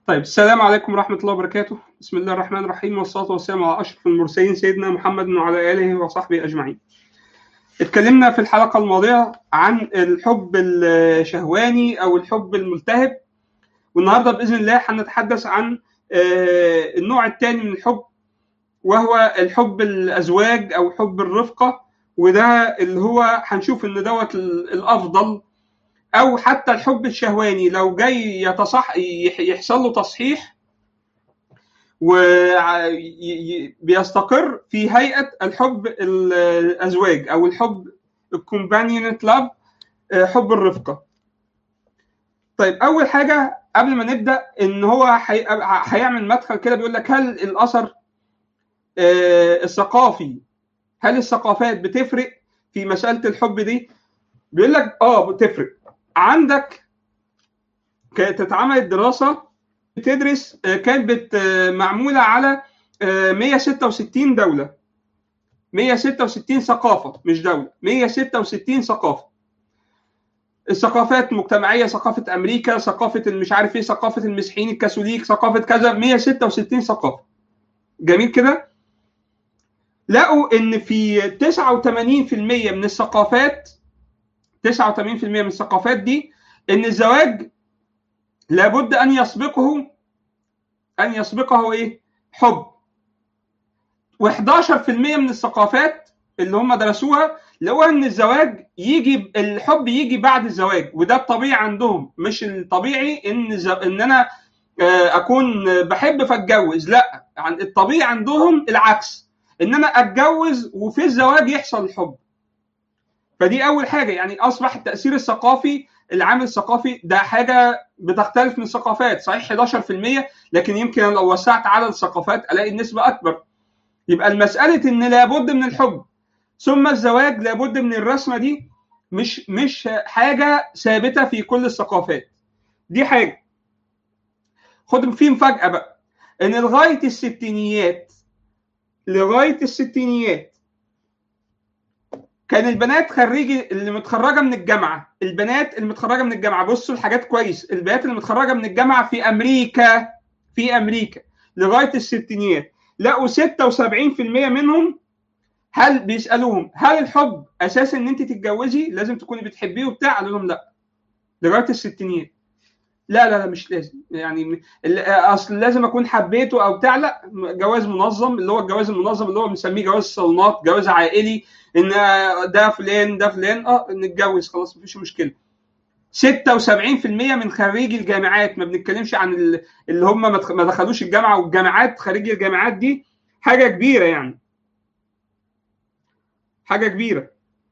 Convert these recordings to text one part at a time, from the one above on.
طيب السلام عليكم ورحمة الله وبركاته بسم الله الرحمن الرحيم والصلاة والسلام على أشرف المرسلين سيدنا محمد وعلى آله وصحبه أجمعين اتكلمنا في الحلقة الماضية عن الحب الشهواني أو الحب الملتهب والنهاردة بإذن الله هنتحدث عن النوع الثاني من الحب وهو الحب الأزواج أو حب الرفقة وده اللي هو هنشوف إن دوت الأفضل او حتى الحب الشهواني لو جاي يتصح يحصل له تصحيح وبيستقر في هيئه الحب الازواج او الحب الكومبانيونت لاف حب الرفقه طيب اول حاجه قبل ما نبدا ان هو هيعمل مدخل كده بيقول لك هل الاثر الثقافي هل الثقافات بتفرق في مساله الحب دي بيقول لك اه بتفرق عندك كانت اتعملت دراسه بتدرس كانت بت معموله على 166 دوله 166 ثقافه مش دوله 166 ثقافه الثقافات مجتمعيه ثقافه امريكا ثقافه مش عارف ايه ثقافه المسيحيين الكاثوليك ثقافه كذا 166 ثقافه جميل كده لقوا ان في 89% من الثقافات 89% من الثقافات دي ان الزواج لابد ان يسبقه ان يسبقه ايه؟ حب. و11% من الثقافات اللي هم درسوها لقوا ان الزواج يجي الحب يجي بعد الزواج وده الطبيعي عندهم مش الطبيعي ان ز... ان انا اكون بحب فاتجوز لا الطبيعي عندهم العكس ان انا اتجوز وفي الزواج يحصل الحب. فدي اول حاجه يعني اصبح التاثير الثقافي العامل الثقافي ده حاجه بتختلف من الثقافات صحيح 11% لكن يمكن لو وسعت عدد الثقافات الاقي النسبه اكبر يبقى المساله ان لابد من الحب ثم الزواج لابد من الرسمه دي مش مش حاجه ثابته في كل الثقافات دي حاجه خد في مفاجاه بقى ان لغايه الستينيات لغايه الستينيات كان البنات خريجي اللي متخرجه من الجامعه البنات اللي متخرجه من الجامعه بصوا الحاجات كويس البنات اللي متخرجه من الجامعه في امريكا في امريكا لغايه الستينيات لقوا 76% منهم هل بيسالوهم هل الحب اساس ان انت تتجوزي لازم تكوني بتحبيه وبتاع قالوا لهم لا لغايه الستينيات لا لا لا مش لازم يعني اصل لازم اكون حبيته او بتاع لا جواز منظم اللي هو الجواز المنظم اللي هو بنسميه جواز صالونات جواز عائلي ان ده فلان ده فلان اه نتجوز خلاص مفيش مشكله 76% من خريجي الجامعات ما بنتكلمش عن اللي هم ما دخلوش الجامعه والجامعات خريجي الجامعات دي حاجه كبيره يعني حاجه كبيره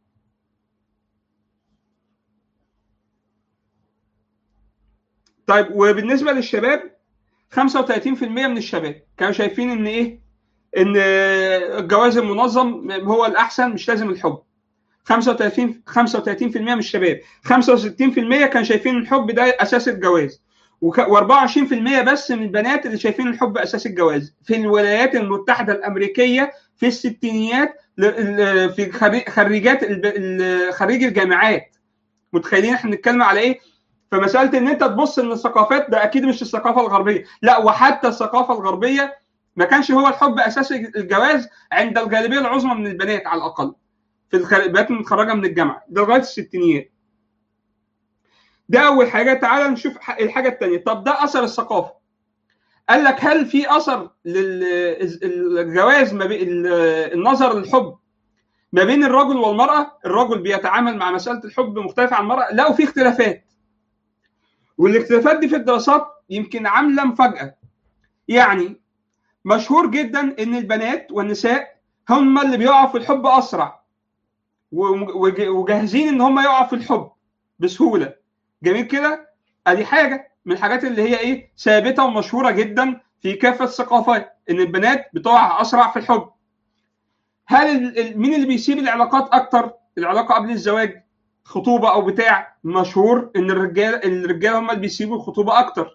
طيب وبالنسبه للشباب 35% من الشباب كانوا شايفين ان ايه ان الجواز المنظم هو الاحسن مش لازم الحب 35 35% من الشباب 65% كان شايفين الحب ده اساس الجواز و24% بس من البنات اللي شايفين الحب اساس الجواز في الولايات المتحده الامريكيه في الستينيات في خريجات خريج الجامعات متخيلين احنا بنتكلم على ايه فمساله ان انت تبص ان الثقافات ده اكيد مش الثقافه الغربيه لا وحتى الثقافه الغربيه ما كانش هو الحب اساس الجواز عند الغالبيه العظمى من البنات على الاقل في البنات المتخرجه من الجامعه ده لغايه الستينيات ده اول حاجه تعال نشوف الحاجه الثانيه طب ده اثر الثقافه قال لك هل في اثر للجواز ما بين النظر للحب ما بين الرجل والمراه الرجل بيتعامل مع مساله الحب مختلفه عن المراه لقوا في اختلافات والاختلافات دي في الدراسات يمكن عامله مفاجاه يعني مشهور جدا ان البنات والنساء هم اللي بيقعوا في الحب اسرع وجاهزين ان هم يقعوا في الحب بسهوله جميل كده ادي حاجه من الحاجات اللي هي ايه ثابته ومشهوره جدا في كافه الثقافات ان البنات بتقع اسرع في الحب هل مين اللي بيسيب العلاقات اكتر العلاقه قبل الزواج خطوبه او بتاع مشهور ان الرجال الرجاله هم اللي بيسيبوا الخطوبه اكتر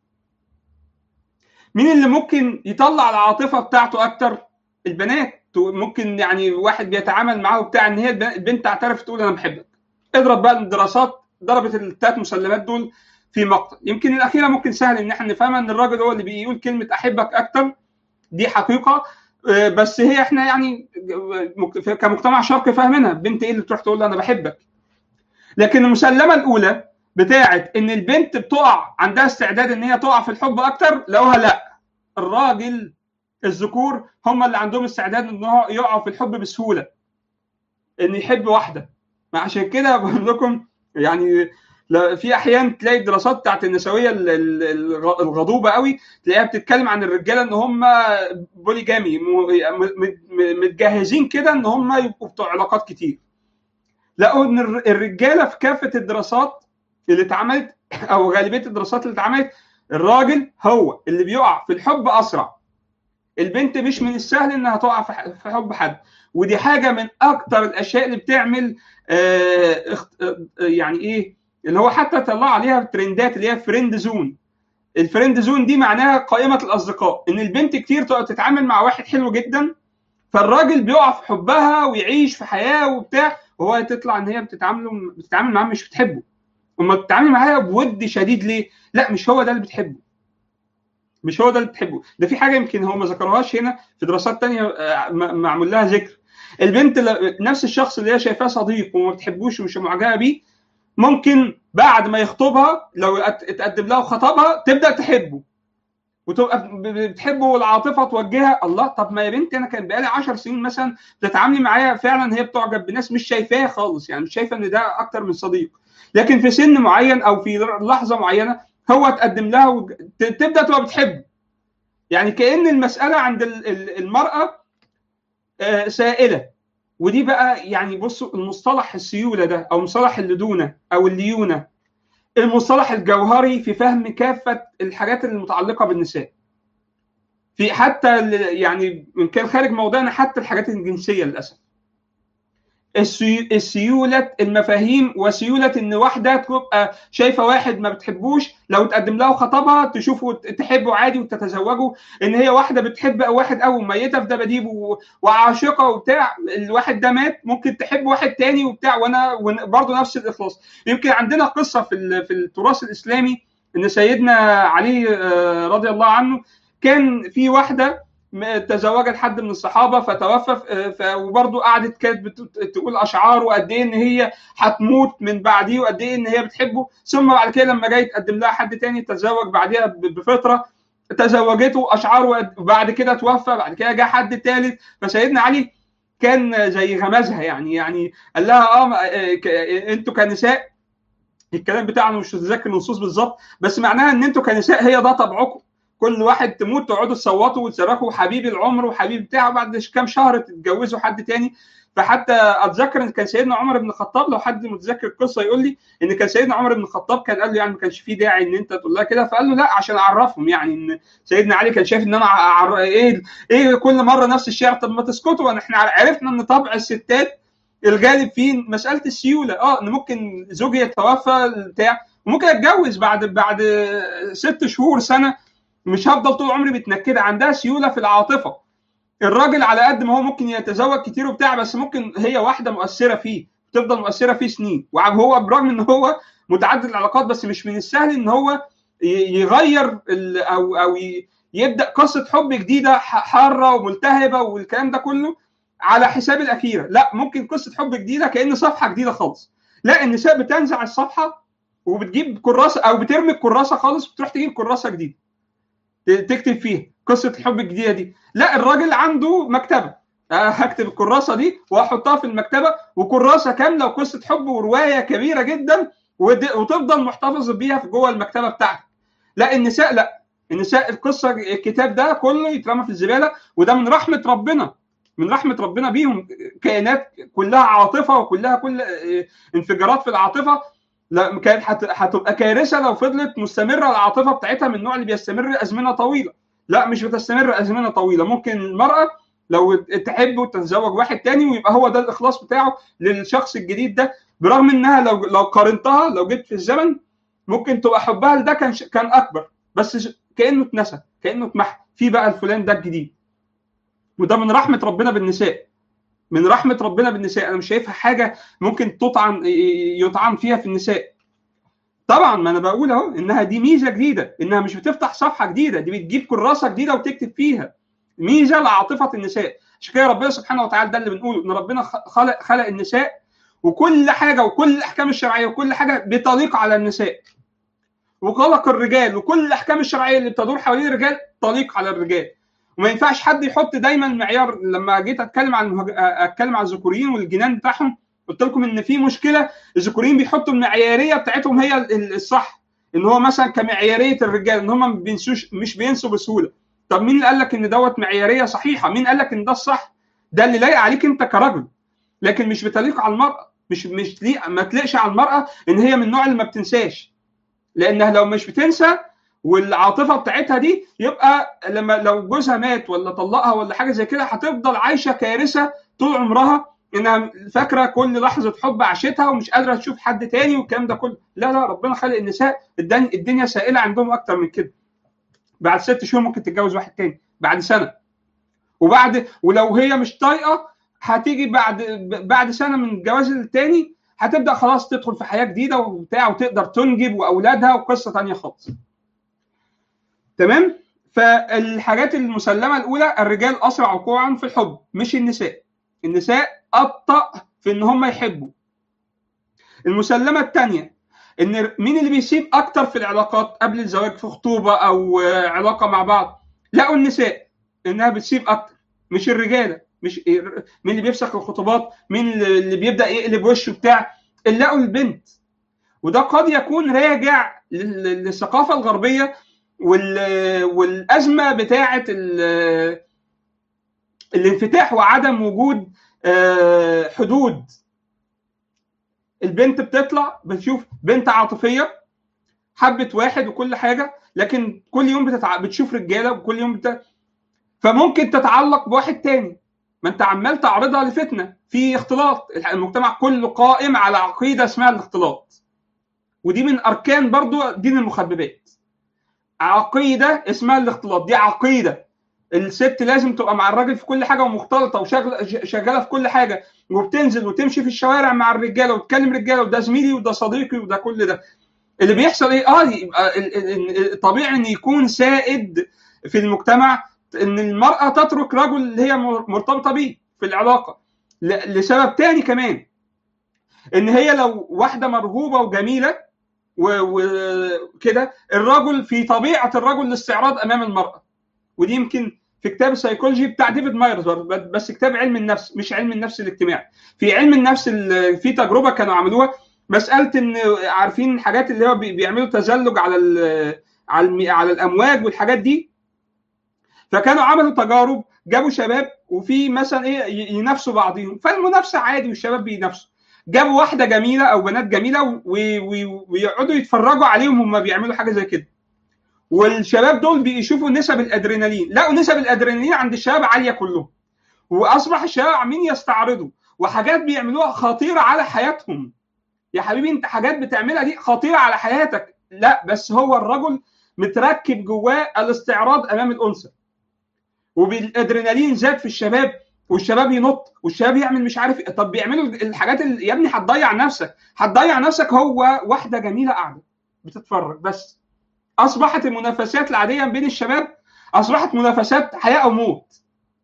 مين اللي ممكن يطلع العاطفه بتاعته اكتر البنات ممكن يعني واحد بيتعامل معاه وبتاع ان هي البنت تعترف تقول انا بحبك اضرب بقى الدراسات ضربت الثلاث مسلمات دول في مقطع يمكن الاخيره ممكن سهل ان احنا نفهمها ان الراجل هو اللي بيقول كلمه احبك اكتر دي حقيقه بس هي احنا يعني كمجتمع شرقي فاهمينها بنت ايه اللي تروح تقول له انا بحبك لكن المسلمه الاولى بتاعت ان البنت بتقع عندها استعداد ان هي تقع في الحب اكتر لوها لا الراجل الذكور هم اللي عندهم استعداد ان يقعوا في الحب بسهوله ان يحب واحده عشان كده بقول لكم يعني في احيان تلاقي الدراسات بتاعت النسويه الغضوبه قوي تلاقيها بتتكلم عن الرجاله ان هم بوليجامي متجهزين كده ان هم يبقوا بتوع علاقات كتير لقوا ان الرجاله في كافه الدراسات اللي اتعملت او غالبيه الدراسات اللي اتعملت الراجل هو اللي بيقع في الحب اسرع البنت مش من السهل انها تقع في حب حد ودي حاجه من اكتر الاشياء اللي بتعمل آه يعني ايه اللي هو حتى طلع عليها ترندات اللي هي فريند زون الفريند زون دي معناها قائمه الاصدقاء ان البنت كتير تقعد تتعامل مع واحد حلو جدا فالراجل بيقع في حبها ويعيش في حياه وبتاع وهو تطلع ان هي بتتعامل بتتعامل معاه مش بتحبه وما بتتعامل معاها بود شديد ليه؟ لا مش هو ده اللي بتحبه مش هو ده اللي بتحبه ده في حاجه يمكن هو ما ذكرهاش هنا في دراسات تانية معمول لها ذكر البنت نفس الشخص اللي هي شايفاه صديق وما بتحبوش ومش معجبه بيه ممكن بعد ما يخطبها لو اتقدم لها وخطبها تبدا تحبه وتبقى بتحبه والعاطفه توجهها الله طب ما يا بنتي انا كان بقالي 10 سنين مثلا بتتعاملي معايا فعلا هي بتعجب بناس مش شايفاها خالص يعني مش شايفه ان ده اكتر من صديق لكن في سن معين او في لحظه معينه هو تقدم لها وتبدا تبقى بتحبه يعني كان المساله عند المراه سائله ودي بقى يعني بصوا المصطلح السيوله ده او مصطلح اللدونه او الليونه المصطلح الجوهري في فهم كافه الحاجات المتعلقه بالنساء في حتى يعني من كان خارج موضوعنا حتى الحاجات الجنسيه للاسف السيولة المفاهيم وسيولة ان واحدة تبقى شايفة واحد ما بتحبوش لو تقدم له خطبها تشوفه تحبه عادي وتتزوجه ان هي واحدة بتحب واحد او ميتة في دباديب وعاشقة وبتاع الواحد ده مات ممكن تحب واحد تاني وبتاع وانا برضه نفس الاخلاص يمكن عندنا قصة في في التراث الاسلامي ان سيدنا علي رضي الله عنه كان في واحدة تزوجت حد من الصحابه فتوفى وبرضه قعدت كانت تقول اشعار وقد ايه ان هي هتموت من بعديه وقد ايه ان هي بتحبه ثم بعد كده لما جاي تقدم لها حد تاني تزوج بعديها بفتره تزوجته اشعار وبعد كده توفى بعد كده جه حد ثالث فسيدنا علي كان زي غمزها يعني يعني قال لها اه انتوا كنساء الكلام بتاعنا مش متذكر النصوص بالظبط بس معناها ان انتوا كنساء هي ده طبعكم كل واحد تموت تقعدوا تصوتوا وتصرخوا حبيبي العمر وحبيبي بتاعه بعد كام شهر تتجوزوا حد تاني فحتى اتذكر ان كان سيدنا عمر بن الخطاب لو حد متذكر القصه يقول لي ان كان سيدنا عمر بن الخطاب كان قال له يعني ما كانش فيه داعي ان انت تقول لها كده فقال له لا عشان اعرفهم يعني ان سيدنا علي كان شايف ان انا عر... ايه ايه كل مره نفس الشعر طب ما تسكتوا احنا عرفنا ان طبع الستات الغالب فيه مساله السيوله اه ان ممكن زوجي يتوفى بتاع وممكن اتجوز بعد بعد ست شهور سنه مش هفضل طول عمري متنكده عندها سيوله في العاطفه الراجل على قد ما هو ممكن يتزوج كتير وبتاع بس ممكن هي واحده مؤثره فيه تفضل مؤثره فيه سنين وهو برغم ان هو متعدد العلاقات بس مش من السهل ان هو يغير او او يبدا قصه حب جديده حاره وملتهبه والكلام ده كله على حساب الاخيره لا ممكن قصه حب جديده كان صفحه جديده خالص لا النساء بتنزع الصفحه وبتجيب كراسه او بترمي الكراسه خالص وتروح تجيب كراسه جديده تكتب فيها قصه الحب الجديده دي لا الراجل عنده مكتبه هكتب الكراسه دي واحطها في المكتبه وكراسه كامله وقصه حب وروايه كبيره جدا وتفضل محتفظ بيها في جوه المكتبه بتاعتك لا النساء لا النساء القصه الكتاب ده كله يترمى في الزباله وده من رحمه ربنا من رحمه ربنا بيهم كائنات كلها عاطفه وكلها كل انفجارات في العاطفه لا كانت هتبقى كارثه لو فضلت مستمره العاطفه بتاعتها من النوع اللي بيستمر ازمنه طويله لا مش بتستمر ازمنه طويله ممكن المراه لو تحب وتتزوج واحد تاني ويبقى هو ده الاخلاص بتاعه للشخص الجديد ده برغم انها لو لو قارنتها لو جيت في الزمن ممكن تبقى حبها لده كان كان اكبر بس كانه اتنسى كانه اتمحى في بقى الفلان ده الجديد وده من رحمه ربنا بالنساء من رحمه ربنا بالنساء انا مش شايفها حاجه ممكن تطعن يطعن فيها في النساء طبعا ما انا بقول اهو انها دي ميزه جديده انها مش بتفتح صفحه جديده دي بتجيب كراسه جديده وتكتب فيها ميزه لعاطفه النساء عشان كده ربنا سبحانه وتعالى ده اللي بنقوله ان ربنا خلق خلق النساء وكل حاجه وكل الاحكام الشرعيه وكل حاجه بتليق على النساء وخلق الرجال وكل الاحكام الشرعيه اللي بتدور حوالين الرجال تليق على الرجال وما ينفعش حد يحط دايما معيار لما جيت اتكلم عن المهج... اتكلم عن الذكوريين والجنان بتاعهم قلت لكم ان في مشكله الذكوريين بيحطوا المعياريه بتاعتهم هي الصح ان هو مثلا كمعياريه الرجال ان هم ما بينسوش مش بينسوا بسهوله طب مين اللي قال لك ان دوت معياريه صحيحه مين قال لك ان ده الصح ده اللي لايق عليك انت كرجل لكن مش بتليق على المراه مش مش تليق ما تليقش على المراه ان هي من النوع اللي ما بتنساش لانها لو مش بتنسى والعاطفه بتاعتها دي يبقى لما لو جوزها مات ولا طلقها ولا حاجه زي كده هتفضل عايشه كارثه طول عمرها انها فاكره كل لحظه حب عاشتها ومش قادره تشوف حد تاني والكلام ده كله لا لا ربنا خلق النساء الدنيا سائله عندهم اكتر من كده بعد ست شهور ممكن تتجوز واحد تاني بعد سنه وبعد ولو هي مش طايقه هتيجي بعد بعد سنه من الجواز التاني هتبدا خلاص تدخل في حياه جديده وبتاع وتقدر تنجب واولادها وقصه تانيه خالص تمام فالحاجات المسلمه الاولى الرجال اسرع وقوعا في الحب مش النساء النساء ابطا في ان هم يحبوا المسلمه الثانيه ان مين اللي بيسيب اكتر في العلاقات قبل الزواج في خطوبه او علاقه مع بعض لقوا النساء انها بتسيب اكتر مش الرجاله مش مين اللي بيفسخ الخطوبات مين اللي بيبدا يقلب وشه بتاع اللي لقوا البنت وده قد يكون راجع للثقافه الغربيه والازمه بتاعه الانفتاح وعدم وجود حدود البنت بتطلع بتشوف بنت عاطفيه حبت واحد وكل حاجه لكن كل يوم بتتع... بتشوف رجاله وكل يوم بت... فممكن تتعلق بواحد تاني ما انت عمال تعرضها لفتنه في اختلاط المجتمع كله قائم على عقيده اسمها الاختلاط ودي من اركان برضو دين المخببات عقيده اسمها الاختلاط دي عقيده الست لازم تبقى مع الراجل في كل حاجه ومختلطه وشغاله في كل حاجه وبتنزل وتمشي في الشوارع مع الرجاله وتكلم رجاله وده زميلي وده صديقي وده كل ده اللي بيحصل ايه اه يبقى طبيعي ان يكون سائد في المجتمع ان المراه تترك رجل اللي هي مرتبطه بيه في العلاقه لسبب تاني كمان ان هي لو واحده مرغوبه وجميله وكده الرجل في طبيعه الرجل الاستعراض امام المراه ودي يمكن في كتاب السيكولوجي بتاع ديفيد مايرز بس كتاب علم النفس مش علم النفس الاجتماعي في علم النفس في تجربه كانوا عملوها مساله ان عارفين الحاجات اللي هو بيعملوا تزلج على على على الامواج والحاجات دي فكانوا عملوا تجارب جابوا شباب وفي مثلا ايه ينافسوا بعضهم فالمنافسه عادي والشباب بينافسوا جابوا واحده جميله او بنات جميله ويقعدوا يتفرجوا عليهم هم بيعملوا حاجه زي كده والشباب دول بيشوفوا نسب الادرينالين لقوا نسب الادرينالين عند الشباب عاليه كلهم واصبح الشباب عمالين يستعرضوا وحاجات بيعملوها خطيره على حياتهم يا حبيبي انت حاجات بتعملها دي خطيره على حياتك لا بس هو الرجل متركب جواه الاستعراض امام الانثى وبالادرينالين زاد في الشباب والشباب ينط والشباب يعمل مش عارف طب بيعملوا الحاجات اللي يا ابني هتضيع نفسك هتضيع نفسك هو واحده جميله قاعده بتتفرج بس اصبحت المنافسات العاديه بين الشباب اصبحت منافسات حياه او موت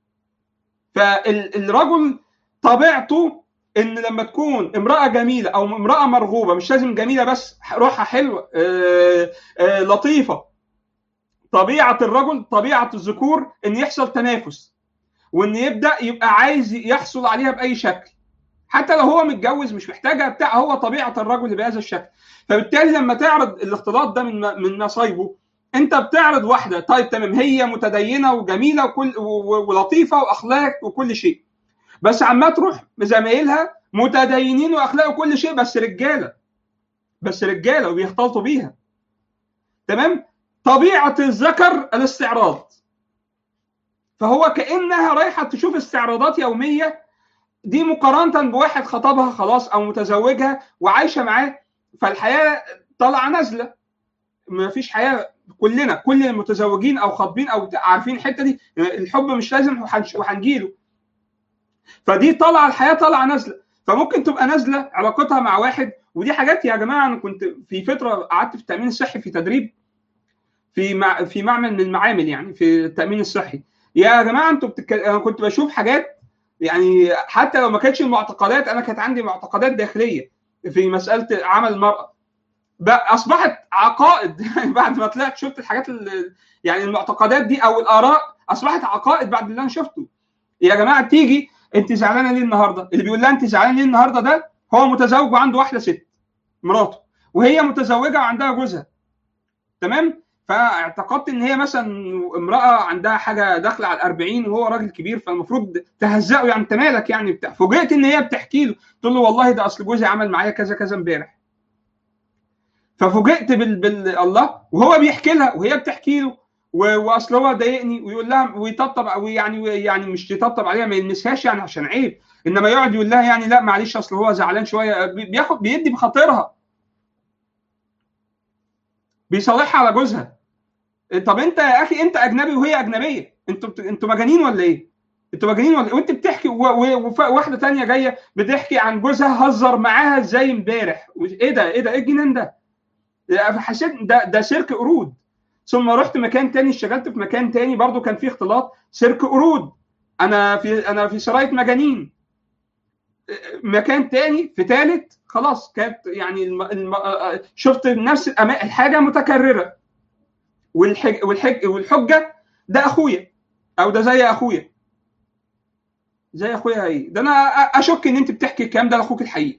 فالرجل طبيعته ان لما تكون امراه جميله او امراه مرغوبه مش لازم جميله بس روحها حلوه آآ آآ لطيفه طبيعه الرجل طبيعه الذكور ان يحصل تنافس وان يبدا يبقى عايز يحصل عليها باي شكل حتى لو هو متجوز مش محتاجها بتاع هو طبيعه الرجل بهذا الشكل فبالتالي لما تعرض الاختلاط ده من من مصايبه انت بتعرض واحده طيب تمام هي متدينه وجميله وكل ولطيفه واخلاق وكل شيء بس عمال تروح زمايلها متدينين واخلاق وكل شيء بس رجاله بس رجاله وبيختلطوا بيها تمام طبيعه الذكر الاستعراض فهو كانها رايحه تشوف استعراضات يوميه دي مقارنه بواحد خطبها خلاص او متزوجها وعايشه معاه فالحياه طالعه نازله ما فيش حياه كلنا كل المتزوجين او خاطبين او عارفين الحته دي الحب مش لازم وهنجيله فدي طالعه الحياه طالعه نازله فممكن تبقى نازله علاقتها مع واحد ودي حاجات يا جماعه انا كنت في فتره قعدت في التامين الصحي في تدريب في مع في معمل من المعامل يعني في التامين الصحي يا جماعه انتوا بتك... انا كنت بشوف حاجات يعني حتى لو ما كانتش المعتقدات انا كانت عندي معتقدات داخليه في مساله عمل المراه بقى اصبحت عقائد بعد ما طلعت شفت الحاجات اللي يعني المعتقدات دي او الاراء اصبحت عقائد بعد اللي انا شفته يا جماعه تيجي انت زعلانه ليه النهارده اللي بيقول لها انت زعلانه ليه النهارده ده هو متزوج وعنده واحده ست مراته وهي متزوجه وعندها جوزها تمام فاعتقدت ان هي مثلا امراه عندها حاجه داخله على 40 وهو راجل كبير فالمفروض تهزقه يعني انت مالك يعني بتاع فوجئت ان هي بتحكي له تقول له والله ده اصل جوزي عمل معايا كذا كذا امبارح ففوجئت بال... بال الله وهو بيحكي لها وهي بتحكي له واصل هو ضايقني ويقول لها ويطبطب او يعني يعني مش يطبطب عليها ما يلمسهاش يعني عشان عيب انما يقعد يقول لها يعني لا معلش اصل هو زعلان شويه بياخد بيدي بخاطرها بيصالحها على جوزها طب انت يا اخي انت اجنبي وهي اجنبيه انتوا انتوا مجانين ولا ايه؟ انتوا مجانين ولا وانت بتحكي وواحده ثانيه جايه بتحكي عن جوزها هزر معاها ازاي امبارح ايه ده ايه ده ايه الجنان ده؟ حسيت ده ده سيرك قرود ثم رحت مكان تاني اشتغلت في مكان تاني برضو كان فيه اختلاط سيرك قرود انا في انا في سرايه مجانين مكان تاني في ثالث خلاص كانت يعني الم... الم... شفت نفس الحاجه متكرره والحج... والحج... والحجه ده اخويا او ده زي اخويا زي اخويا ايه ده انا اشك ان انت بتحكي الكلام ده لاخوك الحقيقي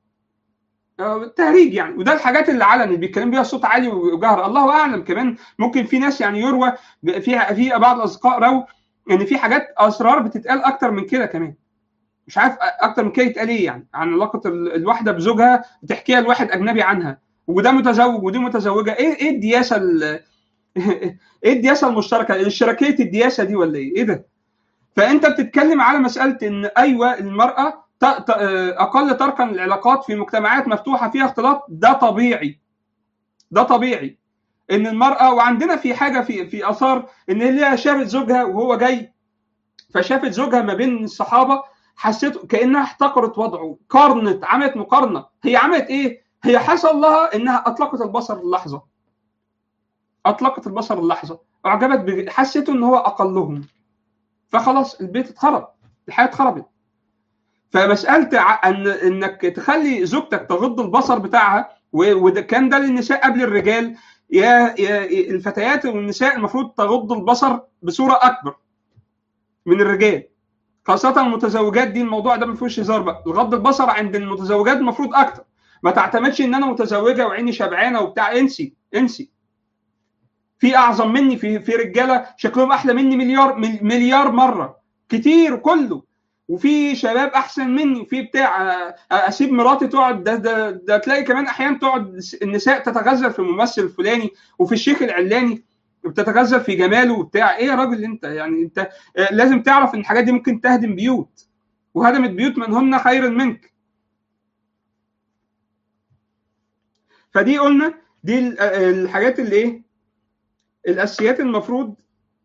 تهريج يعني وده الحاجات اللي علن اللي بيتكلم بيها صوت عالي وجهر الله اعلم كمان ممكن في ناس يعني يروى في في بعض الاصدقاء رو ان في حاجات اسرار بتتقال اكتر من كده كمان مش عارف اكتر من كده يتقال ايه يعني عن علاقه الواحده بزوجها بتحكيها لواحد اجنبي عنها وده متزوج ودي متزوجه ايه ايه الدياسه ايه الدياسه المشتركه الاشتراكيه الدياسه دي ولا ايه ايه ده فانت بتتكلم على مساله ان ايوه المراه اقل تركا للعلاقات في مجتمعات مفتوحه فيها اختلاط ده طبيعي ده طبيعي ان المراه وعندنا في حاجه في في اثار ان هي شافت زوجها وهو جاي فشافت زوجها ما بين الصحابه حسيت كانها احتقرت وضعه قارنت عملت مقارنه هي عملت ايه هي حصل لها انها اطلقت البصر اللحظه اطلقت البصر اللحظه اعجبت حسيته ان هو اقلهم فخلاص البيت اتخرب الحياه اتخربت فمساله ان انك تخلي زوجتك تغض البصر بتاعها وده كان ده للنساء قبل الرجال يا, يا الفتيات والنساء المفروض تغض البصر بصوره اكبر من الرجال خاصة المتزوجات دي الموضوع ده ما فيهوش هزار بقى، غض البصر عند المتزوجات المفروض أكتر، ما تعتمدش إن أنا متزوجة وعيني شبعانة وبتاع انسي انسي. في أعظم مني في في رجالة شكلهم أحلى مني مليار مليار مرة كتير كله وفي شباب احسن مني وفي بتاع اسيب مراتي تقعد ده, ده, ده تلاقي كمان احيانا تقعد النساء تتغزل في الممثل الفلاني وفي الشيخ العلاني بتتغزل في جماله وبتاع ايه يا راجل انت يعني انت لازم تعرف ان الحاجات دي ممكن تهدم بيوت وهدمت بيوت من هن خير منك فدي قلنا دي الحاجات اللي ايه الاساسيات المفروض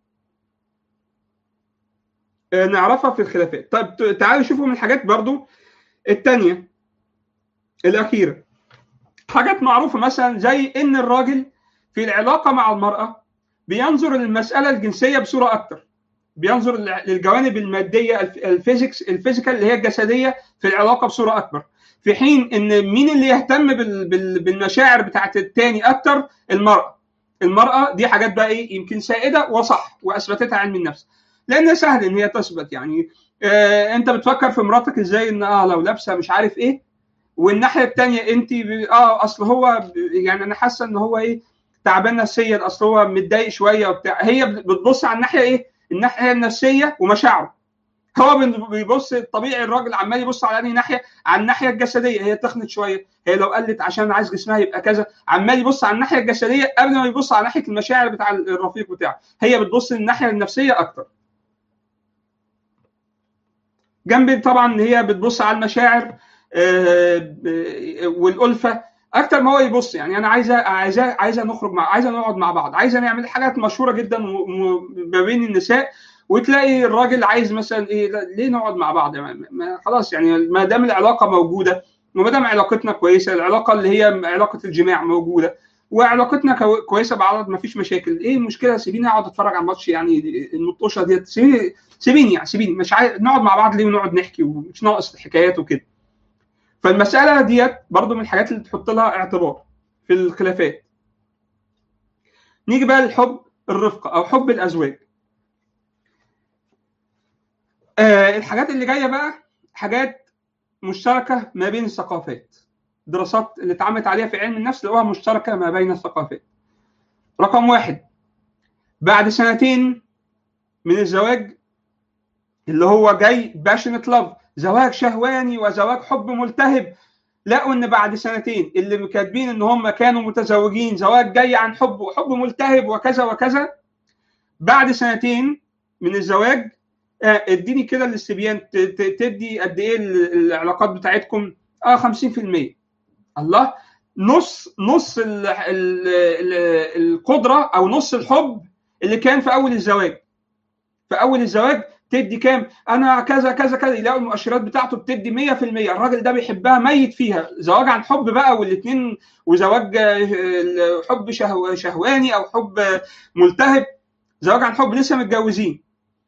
نعرفها في الخلافات طيب تعالوا شوفوا من الحاجات برضو الثانيه الاخيره حاجات معروفه مثلا زي ان الراجل في العلاقه مع المراه بينظر للمساله الجنسيه بصوره اكتر بينظر للجوانب الماديه الفيزيكس الفيزيكال اللي هي الجسديه في العلاقه بصوره اكبر في حين ان مين اللي يهتم بالمشاعر بتاعت التاني اكتر المراه المراه دي حاجات بقى ايه يمكن سائده وصح واثبتتها علم النفس لان سهل ان هي تثبت يعني آه انت بتفكر في مراتك ازاي ان اه لو لابسه مش عارف ايه والناحيه الثانيه انت اه اصل هو يعني انا حاسه ان هو ايه تعبان نفسيا اصل هو متضايق شويه وبتاع هي بتبص على الناحيه ايه الناحيه النفسيه ومشاعره هو بيبص طبيعي الراجل عمال يبص على انهي ناحيه على الناحيه الجسديه هي تخنت شويه هي لو قلت عشان عايز جسمها يبقى كذا عمال يبص على الناحيه الجسديه قبل ما يبص على ناحيه المشاعر بتاع الرفيق بتاعه هي بتبص للناحيه النفسيه اكتر جنب طبعا ان هي بتبص على المشاعر والالفه اكتر ما هو يبص يعني انا عايزه عايزه عايزه نخرج مع عايزه نقعد مع بعض عايزه نعمل حاجات مشهوره جدا ما بين النساء وتلاقي الراجل عايز مثلا ايه ليه نقعد مع بعض يعني خلاص يعني ما دام العلاقه موجوده وما دام علاقتنا كويسه العلاقه اللي هي علاقه الجماع موجوده وعلاقتنا كو- كويسه بعض ما فيش مشاكل ايه المشكله سيبيني اقعد اتفرج على الماتش يعني المطوشه ديت سيبيني سيبيني يعني سيبيني مش عايز نقعد مع بعض ليه ونقعد نحكي ومش ناقص حكايات وكده فالمساله ديت برضو من الحاجات اللي تحط لها اعتبار في الخلافات نيجي بقى للحب الرفقه او حب الازواج آه الحاجات اللي جايه بقى حاجات مشتركه ما بين الثقافات دراسات اللي اتعملت عليها في علم النفس لقوها مشتركه ما بين الثقافات رقم واحد بعد سنتين من الزواج اللي هو جاي باشنت لاف زواج شهواني وزواج حب ملتهب لقوا ان بعد سنتين اللي كاتبين ان هم كانوا متزوجين زواج جاي عن حب وحب ملتهب وكذا وكذا بعد سنتين من الزواج آه، اديني كده الاستبيان ت- ت- تدي قد ايه ال- العلاقات بتاعتكم اه 50% الله نص نص ال ال ال القدره او نص الحب اللي كان في اول الزواج في اول الزواج تدي كام انا كذا كذا كذا يلاقوا المؤشرات بتاعته بتدي 100% الراجل ده بيحبها ميت فيها زواج عن حب بقى والاثنين وزواج آه، حب شهو شهواني او حب آه، ملتهب زواج عن حب لسه متجوزين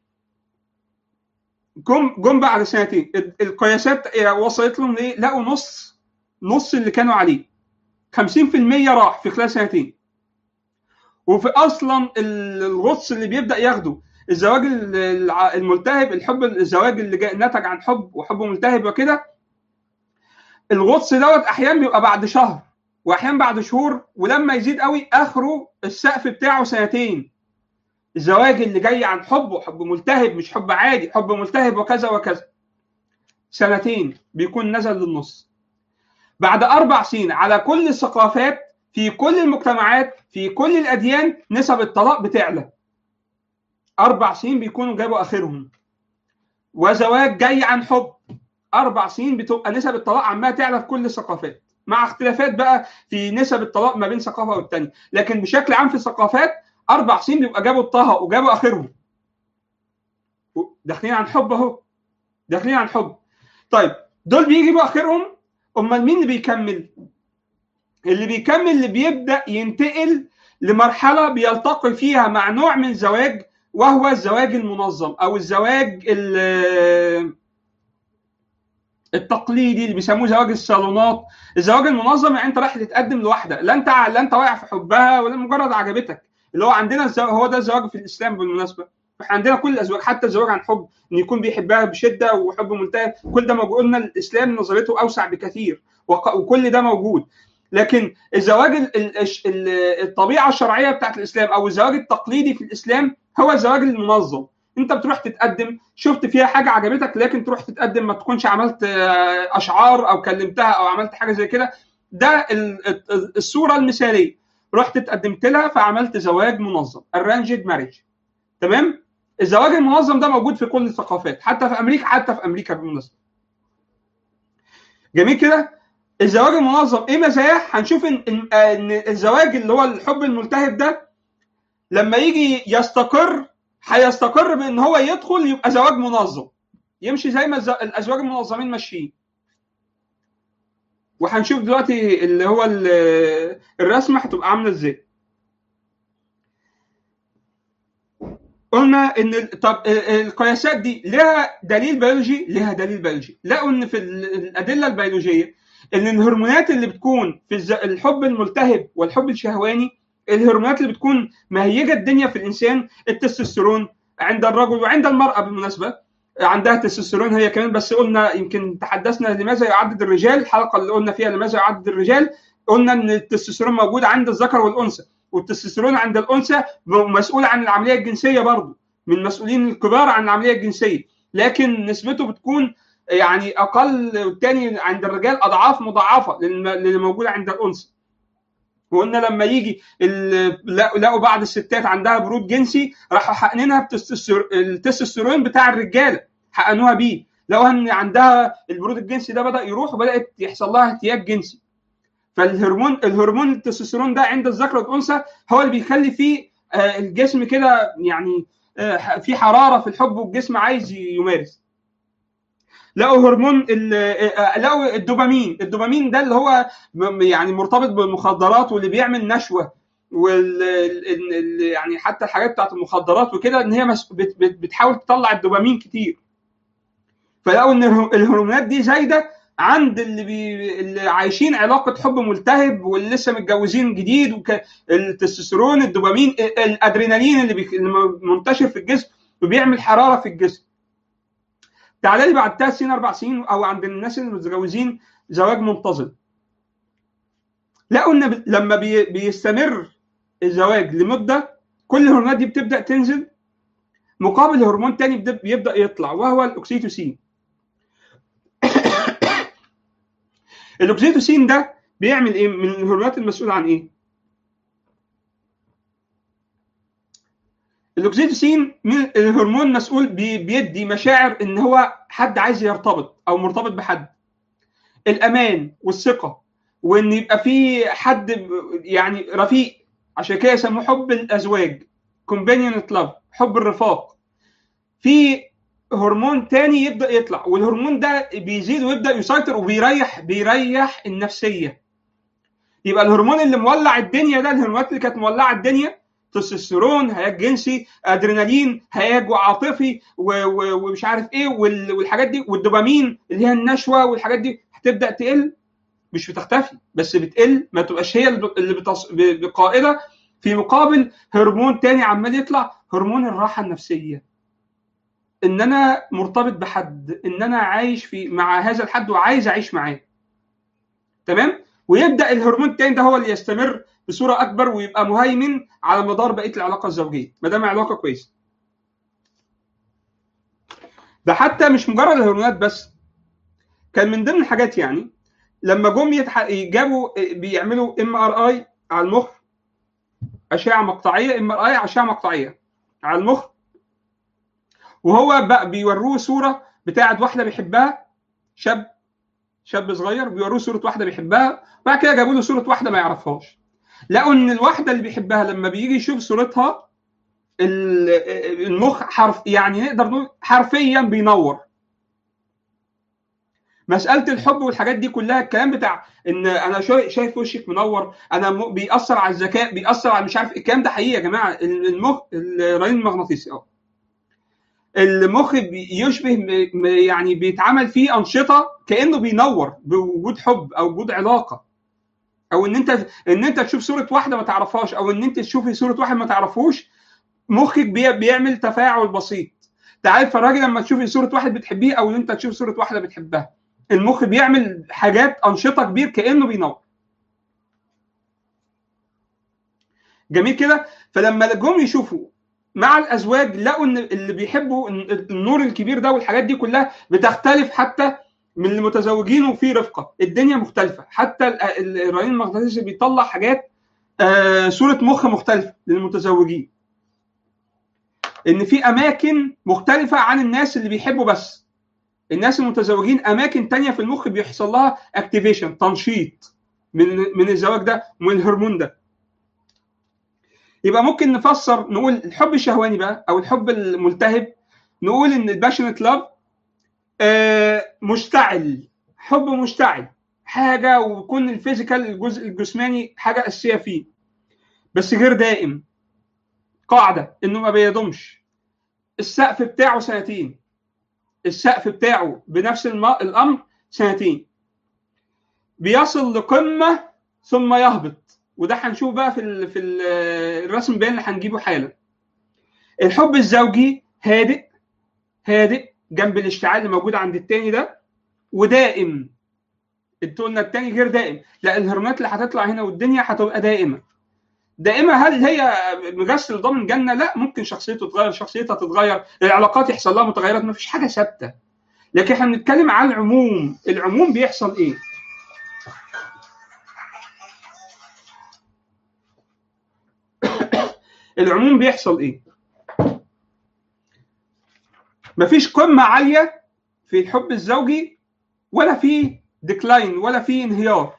جم جم بعد سنتين ال- القياسات وصلت لهم ايه لقوا نص نص اللي كانوا عليه 50% راح في خلال سنتين وفي اصلا ال- الغطس اللي بيبدا ياخده الزواج ال- الع- الملتهب الحب الزواج اللي جاي نتج عن حب وحب ملتهب وكده الغطس دوت احيانا بيبقى بعد شهر واحيانا بعد شهور ولما يزيد قوي اخره السقف بتاعه سنتين الزواج اللي جاي عن حب وحب ملتهب مش حب عادي حب ملتهب وكذا وكذا سنتين بيكون نزل للنص بعد اربع سنين على كل الثقافات في كل المجتمعات في كل الاديان نسب الطلاق بتعلى اربع سنين بيكونوا جابوا اخرهم وزواج جاي عن حب اربع سنين بتبقى نسب الطلاق عماله تعلى في كل الثقافات مع اختلافات بقى في نسب الطلاق ما بين ثقافه والتانيه لكن بشكل عام في الثقافات اربع سنين بيبقى جابوا الطه وجابوا اخرهم داخلين عن حب اهو داخلين عن حب طيب دول بيجيبوا اخرهم امال مين اللي بيكمل اللي بيكمل اللي بيبدا ينتقل لمرحله بيلتقي فيها مع نوع من الزواج وهو الزواج المنظم او الزواج ال- التقليدي اللي بيسموه زواج الصالونات الزواج المنظم يعني انت رايح تتقدم لواحده لا انت لا انت واقع في حبها ولا مجرد عجبتك اللي هو عندنا الزواج هو ده الزواج في الاسلام بالمناسبه احنا عندنا كل الازواج حتى الزواج عن حب ان يكون بيحبها بشده وحب منتهى كل ده موجود قلنا الاسلام نظريته اوسع بكثير وق- وكل ده موجود لكن الزواج ال- ال- الش- ال- الطبيعه الشرعيه بتاعت الاسلام او الزواج التقليدي في الاسلام هو الزواج المنظم انت بتروح تتقدم شفت فيها حاجه عجبتك لكن تروح تتقدم ما تكونش عملت آه، اشعار او كلمتها او عملت حاجه زي كده ده ال- ال- الصوره المثاليه رحت اتقدمت لها فعملت زواج منظم arranged marriage تمام الزواج المنظم ده موجود في كل الثقافات حتى في امريكا حتى في امريكا بالمناسبه جميل كده الزواج المنظم ايه مزاياه هنشوف ان إن- ان الزواج اللي هو الحب الملتهب ده لما يجي يستقر هيستقر بان هو يدخل يبقى زواج منظم يمشي زي ما الز- الازواج المنظمين ماشيين وهنشوف دلوقتي اللي هو ال- الرسمه هتبقى عامله ازاي قلنا ان ال- طب ال- القياسات دي لها دليل بيولوجي لها دليل بيولوجي لقوا ان في ال- الادله البيولوجيه ان الهرمونات اللي بتكون في الز- الحب الملتهب والحب الشهواني الهرمونات اللي بتكون مهيجه الدنيا في الانسان التستوستيرون عند الرجل وعند المراه بالمناسبه عندها تستوستيرون هي كمان بس قلنا يمكن تحدثنا لماذا يعدد الرجال الحلقه اللي قلنا فيها لماذا يعدد الرجال قلنا ان التستوستيرون موجود عند الذكر والانثى والتستوستيرون عند الانثى مسؤول عن العمليه الجنسيه برضه من المسؤولين الكبار عن العمليه الجنسيه لكن نسبته بتكون يعني اقل والتاني عند الرجال اضعاف مضاعفه للم- للي موجود عند الانثى وقلنا لما يجي ال- لقوا لقوا بعض الستات عندها برود جنسي راحوا حقنينها بتستوستير- التستوستيرون بتاع الرجاله حقنوها بيه لقوا ان عندها البرود الجنسي ده بدا يروح وبدات يحصل لها احتياج جنسي فالهرمون الهرمون التستوستيرون ده عند الذكر والانثى هو اللي بيخلي فيه آه، الجسم كده يعني آه، في حراره في الحب والجسم عايز يمارس لقوا هرمون لقوا الدوبامين الدوبامين ده اللي هو يعني مرتبط بالمخدرات واللي بيعمل نشوه وال يعني حتى الحاجات بتاعت المخدرات وكده ان هي بتحاول تطلع الدوبامين كتير فلقوا ان الهرمونات دي زايده عند اللي, بي... اللي عايشين علاقه حب ملتهب واللي لسه متجوزين جديد وك... التستوستيرون الدوبامين الادرينالين اللي, بي... اللي منتشر في الجسم وبيعمل حراره في الجسم تعالى لي بعد ثلاث سنين اربع سنين او عند الناس اللي متجوزين زواج منتظم لقوا ان لما بي... بيستمر الزواج لمده كل الهرمونات دي بتبدا تنزل مقابل هرمون تاني بيبدا يطلع وهو الاكسيتوسين الاكسيتوسين ده بيعمل ايه من الهرمونات المسؤوله عن ايه الاكسيتوسين من الهرمون مسؤول بيدي مشاعر ان هو حد عايز يرتبط او مرتبط بحد الامان والثقه وان يبقى في حد يعني رفيق عشان كده يسموه حب الازواج كومبانيونت لاف حب الرفاق في هرمون تاني يبدا يطلع والهرمون ده بيزيد ويبدا يسيطر وبيريح بيريح النفسيه يبقى الهرمون اللي مولع الدنيا ده الهرمونات اللي كانت مولعه الدنيا تستوستيرون هياج جنسي ادرينالين هياج عاطفي ومش عارف ايه والحاجات دي والدوبامين اللي هي النشوه والحاجات دي هتبدا تقل مش بتختفي بس بتقل ما تبقاش هي اللي بتص... بقائده في مقابل هرمون تاني عمال يطلع هرمون الراحه النفسيه ان انا مرتبط بحد ان انا عايش في مع هذا الحد وعايز اعيش معاه تمام ويبدا الهرمون التاني ده هو اللي يستمر بصوره اكبر ويبقى مهيمن على مدار بقيه العلاقه الزوجيه ما دام علاقه كويسه ده حتى مش مجرد الهرمونات بس كان من ضمن الحاجات يعني لما جم يتح... جابوا بيعملوا ام ار اي على المخ اشعه مقطعيه ام ار اي اشعه مقطعيه على المخ وهو بقى بيوروه صوره بتاعت واحده بيحبها شاب شاب صغير بيوروه صوره واحده بيحبها بعد كده جابوا له صوره واحده ما يعرفهاش لقوا ان الواحده اللي بيحبها لما بيجي يشوف صورتها المخ حرف يعني نقدر نقول حرفيا بينور مساله الحب والحاجات دي كلها الكلام بتاع ان انا شايف وشك منور انا بيأثر على الذكاء بيأثر على مش عارف الكلام ده حقيقي يا جماعه المخ الرنين المغناطيسي اه المخ يشبه يعني بيتعمل فيه انشطه كانه بينور بوجود حب او وجود علاقه او ان انت ان انت تشوف صوره واحده ما تعرفهاش او ان انت تشوفي صوره واحد ما تعرفوش مخك بيعمل تفاعل بسيط تعال فرجي لما تشوفي صوره واحد بتحبيه او ان انت تشوف صوره واحده بتحبها المخ بيعمل حاجات انشطه كبير كانه بينور جميل كده فلما جم يشوفوا مع الازواج لقوا ان اللي بيحبوا النور الكبير ده والحاجات دي كلها بتختلف حتى من المتزوجين وفي رفقه الدنيا مختلفه حتى الرنين المغناطيسي بيطلع حاجات آه صوره مخ مختلفه للمتزوجين ان في اماكن مختلفه عن الناس اللي بيحبوا بس الناس المتزوجين اماكن تانية في المخ بيحصل لها اكتيفيشن تنشيط من من الزواج ده ومن الهرمون ده يبقى ممكن نفسر نقول الحب الشهواني بقى او الحب الملتهب نقول ان الباشنت لاف مشتعل حب مشتعل حاجه ويكون الفيزيكال الجزء الجسماني حاجه اساسيه فيه بس غير دائم قاعده انه ما بيدومش السقف بتاعه سنتين السقف بتاعه بنفس الامر سنتين بيصل لقمه ثم يهبط وده هنشوف بقى في ال في ال الرسم بيان اللي هنجيبه حالا الحب الزوجي هادئ هادئ جنب الاشتعال اللي موجود عند التاني ده ودائم انتوا قلنا التاني غير دائم لا الهرمونات اللي هتطلع هنا والدنيا هتبقى دائمه دائمه هل هي مغسل ضامن جنه لا ممكن شخصيته تتغير شخصيتها تتغير العلاقات يحصل لها متغيرات ما فيش حاجه ثابته لكن احنا بنتكلم عن العموم العموم بيحصل ايه العموم بيحصل ايه مفيش قمه عاليه في الحب الزوجي ولا في ديكلاين ولا في انهيار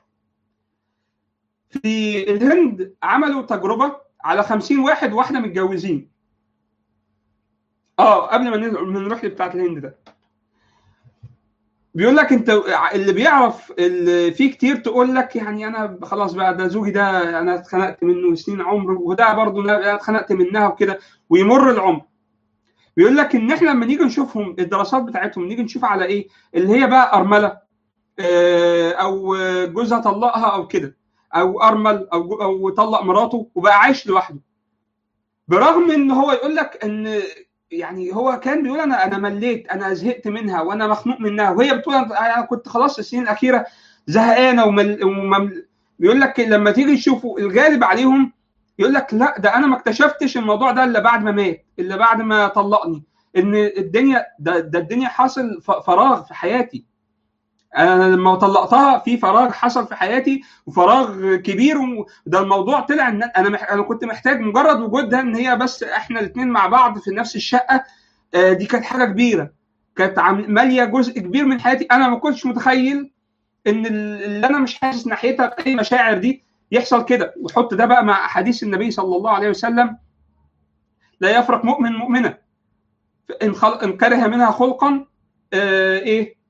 في الهند عملوا تجربه على 50 واحد واحده متجوزين اه قبل ما نروح لبتاعه الهند ده بيقول لك انت اللي بيعرف اللي في كتير تقول لك يعني انا خلاص بقى ده زوجي ده انا اتخنقت منه سنين عمر وده برضه انا اتخنقت منها وكده ويمر العمر بيقول لك ان احنا لما نيجي نشوفهم الدراسات بتاعتهم نيجي نشوف على ايه اللي هي بقى ارمله اه او جوزها طلقها او كده او ارمل او او طلق مراته وبقى عايش لوحده برغم ان هو يقول لك ان يعني هو كان بيقول انا انا مليت انا زهقت منها وانا مخنوق منها وهي بتقول انا كنت خلاص السنين الاخيره زهقانه ومل وممل بيقول لك لما تيجي تشوفوا الغالب عليهم يقول لك لا ده انا ما اكتشفتش الموضوع ده الا بعد ما مات الا بعد ما طلقني ان الدنيا ده, ده الدنيا حاصل فراغ في حياتي انا لما طلقتها في فراغ حصل في حياتي وفراغ كبير وده الموضوع طلع ان انا مح... انا كنت محتاج مجرد وجودها ان هي بس احنا الاثنين مع بعض في نفس الشقه دي كانت حاجه كبيره كانت ماليه جزء كبير من حياتي انا ما كنتش متخيل ان اللي انا مش حاسس ناحيتها باي مشاعر دي يحصل كده وحط ده بقى مع احاديث النبي صلى الله عليه وسلم لا يفرق مؤمن مؤمنه ان, خل... إن كره منها خلقا آه ايه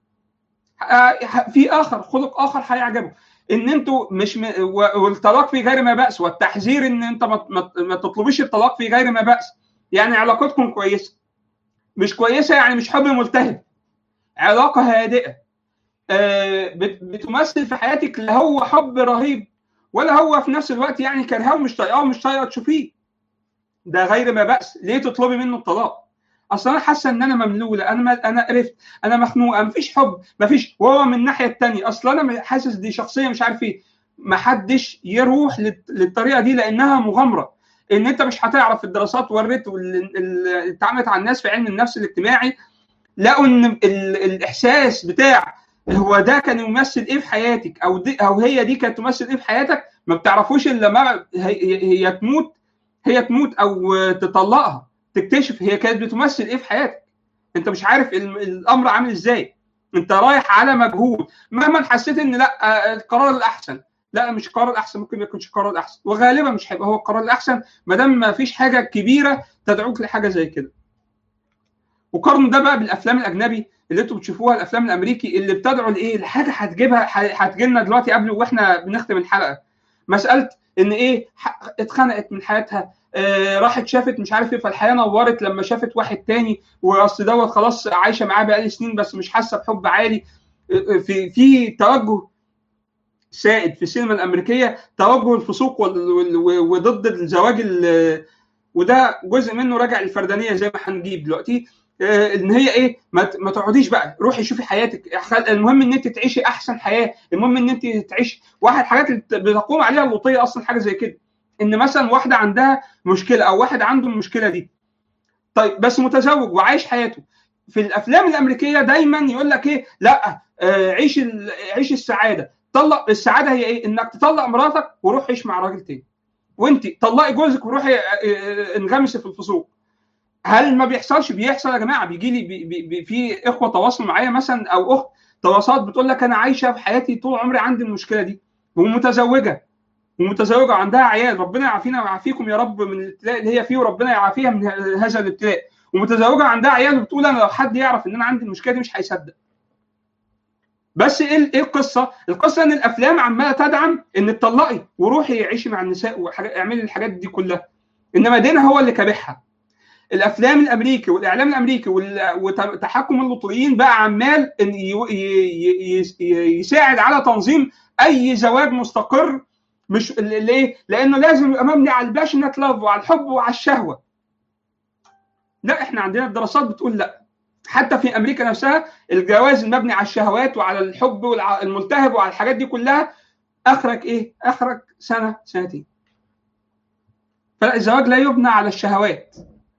في اخر خلق اخر هيعجبه ان انتوا مش م... والطلاق في غير ما باس والتحذير ان انت ما, ما تطلبيش الطلاق في غير ما باس يعني علاقتكم كويسه مش كويسه يعني مش حب ملتهب علاقه هادئه آه بتمثل في حياتك لا هو حب رهيب ولا هو في نفس الوقت يعني كرهاه ومش طايقاه ومش طايقه تشوفيه ده غير ما باس ليه تطلبي منه الطلاق اصل انا حاسه ان انا مملوله انا انا قرفت انا مخنوقه مفيش حب مفيش وهو من الناحيه الثانيه اصل انا حاسس دي شخصيه مش عارف ايه ما حدش يروح للطريقه دي لانها مغامره ان انت مش هتعرف الدراسات ورت اللي اتعملت على الناس في علم النفس الاجتماعي لقوا ان الاحساس بتاع هو ده كان يمثل ايه في حياتك او دي او هي دي كانت تمثل ايه في حياتك ما بتعرفوش الا ما هي, هي تموت هي تموت او تطلقها تكتشف هي كانت بتمثل ايه في حياتك انت مش عارف الامر عامل ازاي انت رايح على مجهود مهما حسيت ان لا القرار الاحسن لا مش القرار الاحسن ممكن ما يكونش القرار الاحسن وغالبا مش هيبقى هو القرار الاحسن ما دام ما فيش حاجه كبيره تدعوك لحاجه زي كده وقارنوا ده بقى بالافلام الاجنبي اللي انتوا بتشوفوها الافلام الامريكي اللي بتدعو لايه لحاجه هتجيبها هتجي لنا دلوقتي قبل واحنا بنختم الحلقه مساله ان ايه اتخنقت من حياتها آه راحت شافت مش عارف ايه فالحياه نورت لما شافت واحد تاني واصل دوت خلاص عايشه معاه بقالي سنين بس مش حاسه بحب عالي في في توجه سائد في السينما الامريكيه توجه الفسوق وضد الزواج وده جزء منه راجع للفردانيه زي ما هنجيب دلوقتي ان هي ايه ما تقعديش بقى روحي شوفي حياتك المهم ان انت تعيشي احسن حياه المهم ان انت تعيشي واحد حاجات اللي بتقوم عليها اللوطيه اصلا حاجه زي كده ان مثلا واحده عندها مشكله او واحد عنده المشكله دي طيب بس متزوج وعايش حياته في الافلام الامريكيه دايما يقول لك ايه لا آه عيش عيش السعاده طلق السعاده هي ايه انك تطلق مراتك وروح عيش مع راجل تاني وانت طلقي جوزك وروحي انغمسي في الفسوق هل ما بيحصلش بيحصل يا جماعه بيجي لي بي بي بي في اخوه تواصلوا معايا مثلا او اخت تواصلات بتقول لك انا عايشه في حياتي طول عمري عندي المشكله دي ومتزوجه ومتزوجه وعندها عيال ربنا يعافينا ويعافيكم يا رب من الابتلاء اللي هي فيه وربنا يعافيها من هذا الابتلاء ومتزوجه عندها عيال وبتقول انا لو حد يعرف ان انا عندي المشكله دي مش هيصدق بس ايه ايه القصه؟ القصه ان الافلام عماله تدعم ان تطلقي وروحي عيشي مع النساء واعملي الحاجات دي كلها انما دينها هو اللي كابحها الافلام الامريكي والاعلام الامريكي وتحكم اللوطيين بقى عمال يساعد على تنظيم اي زواج مستقر مش ليه؟ لانه لازم يبقى مبني على الباشنت لاف وعلى الحب وعلى الشهوه. لا احنا عندنا الدراسات بتقول لا. حتى في امريكا نفسها الجواز المبني على الشهوات وعلى الحب والملتهب وعلى الحاجات دي كلها اخرج ايه؟ اخرج سنه سنتين. فالزواج لا يبنى على الشهوات.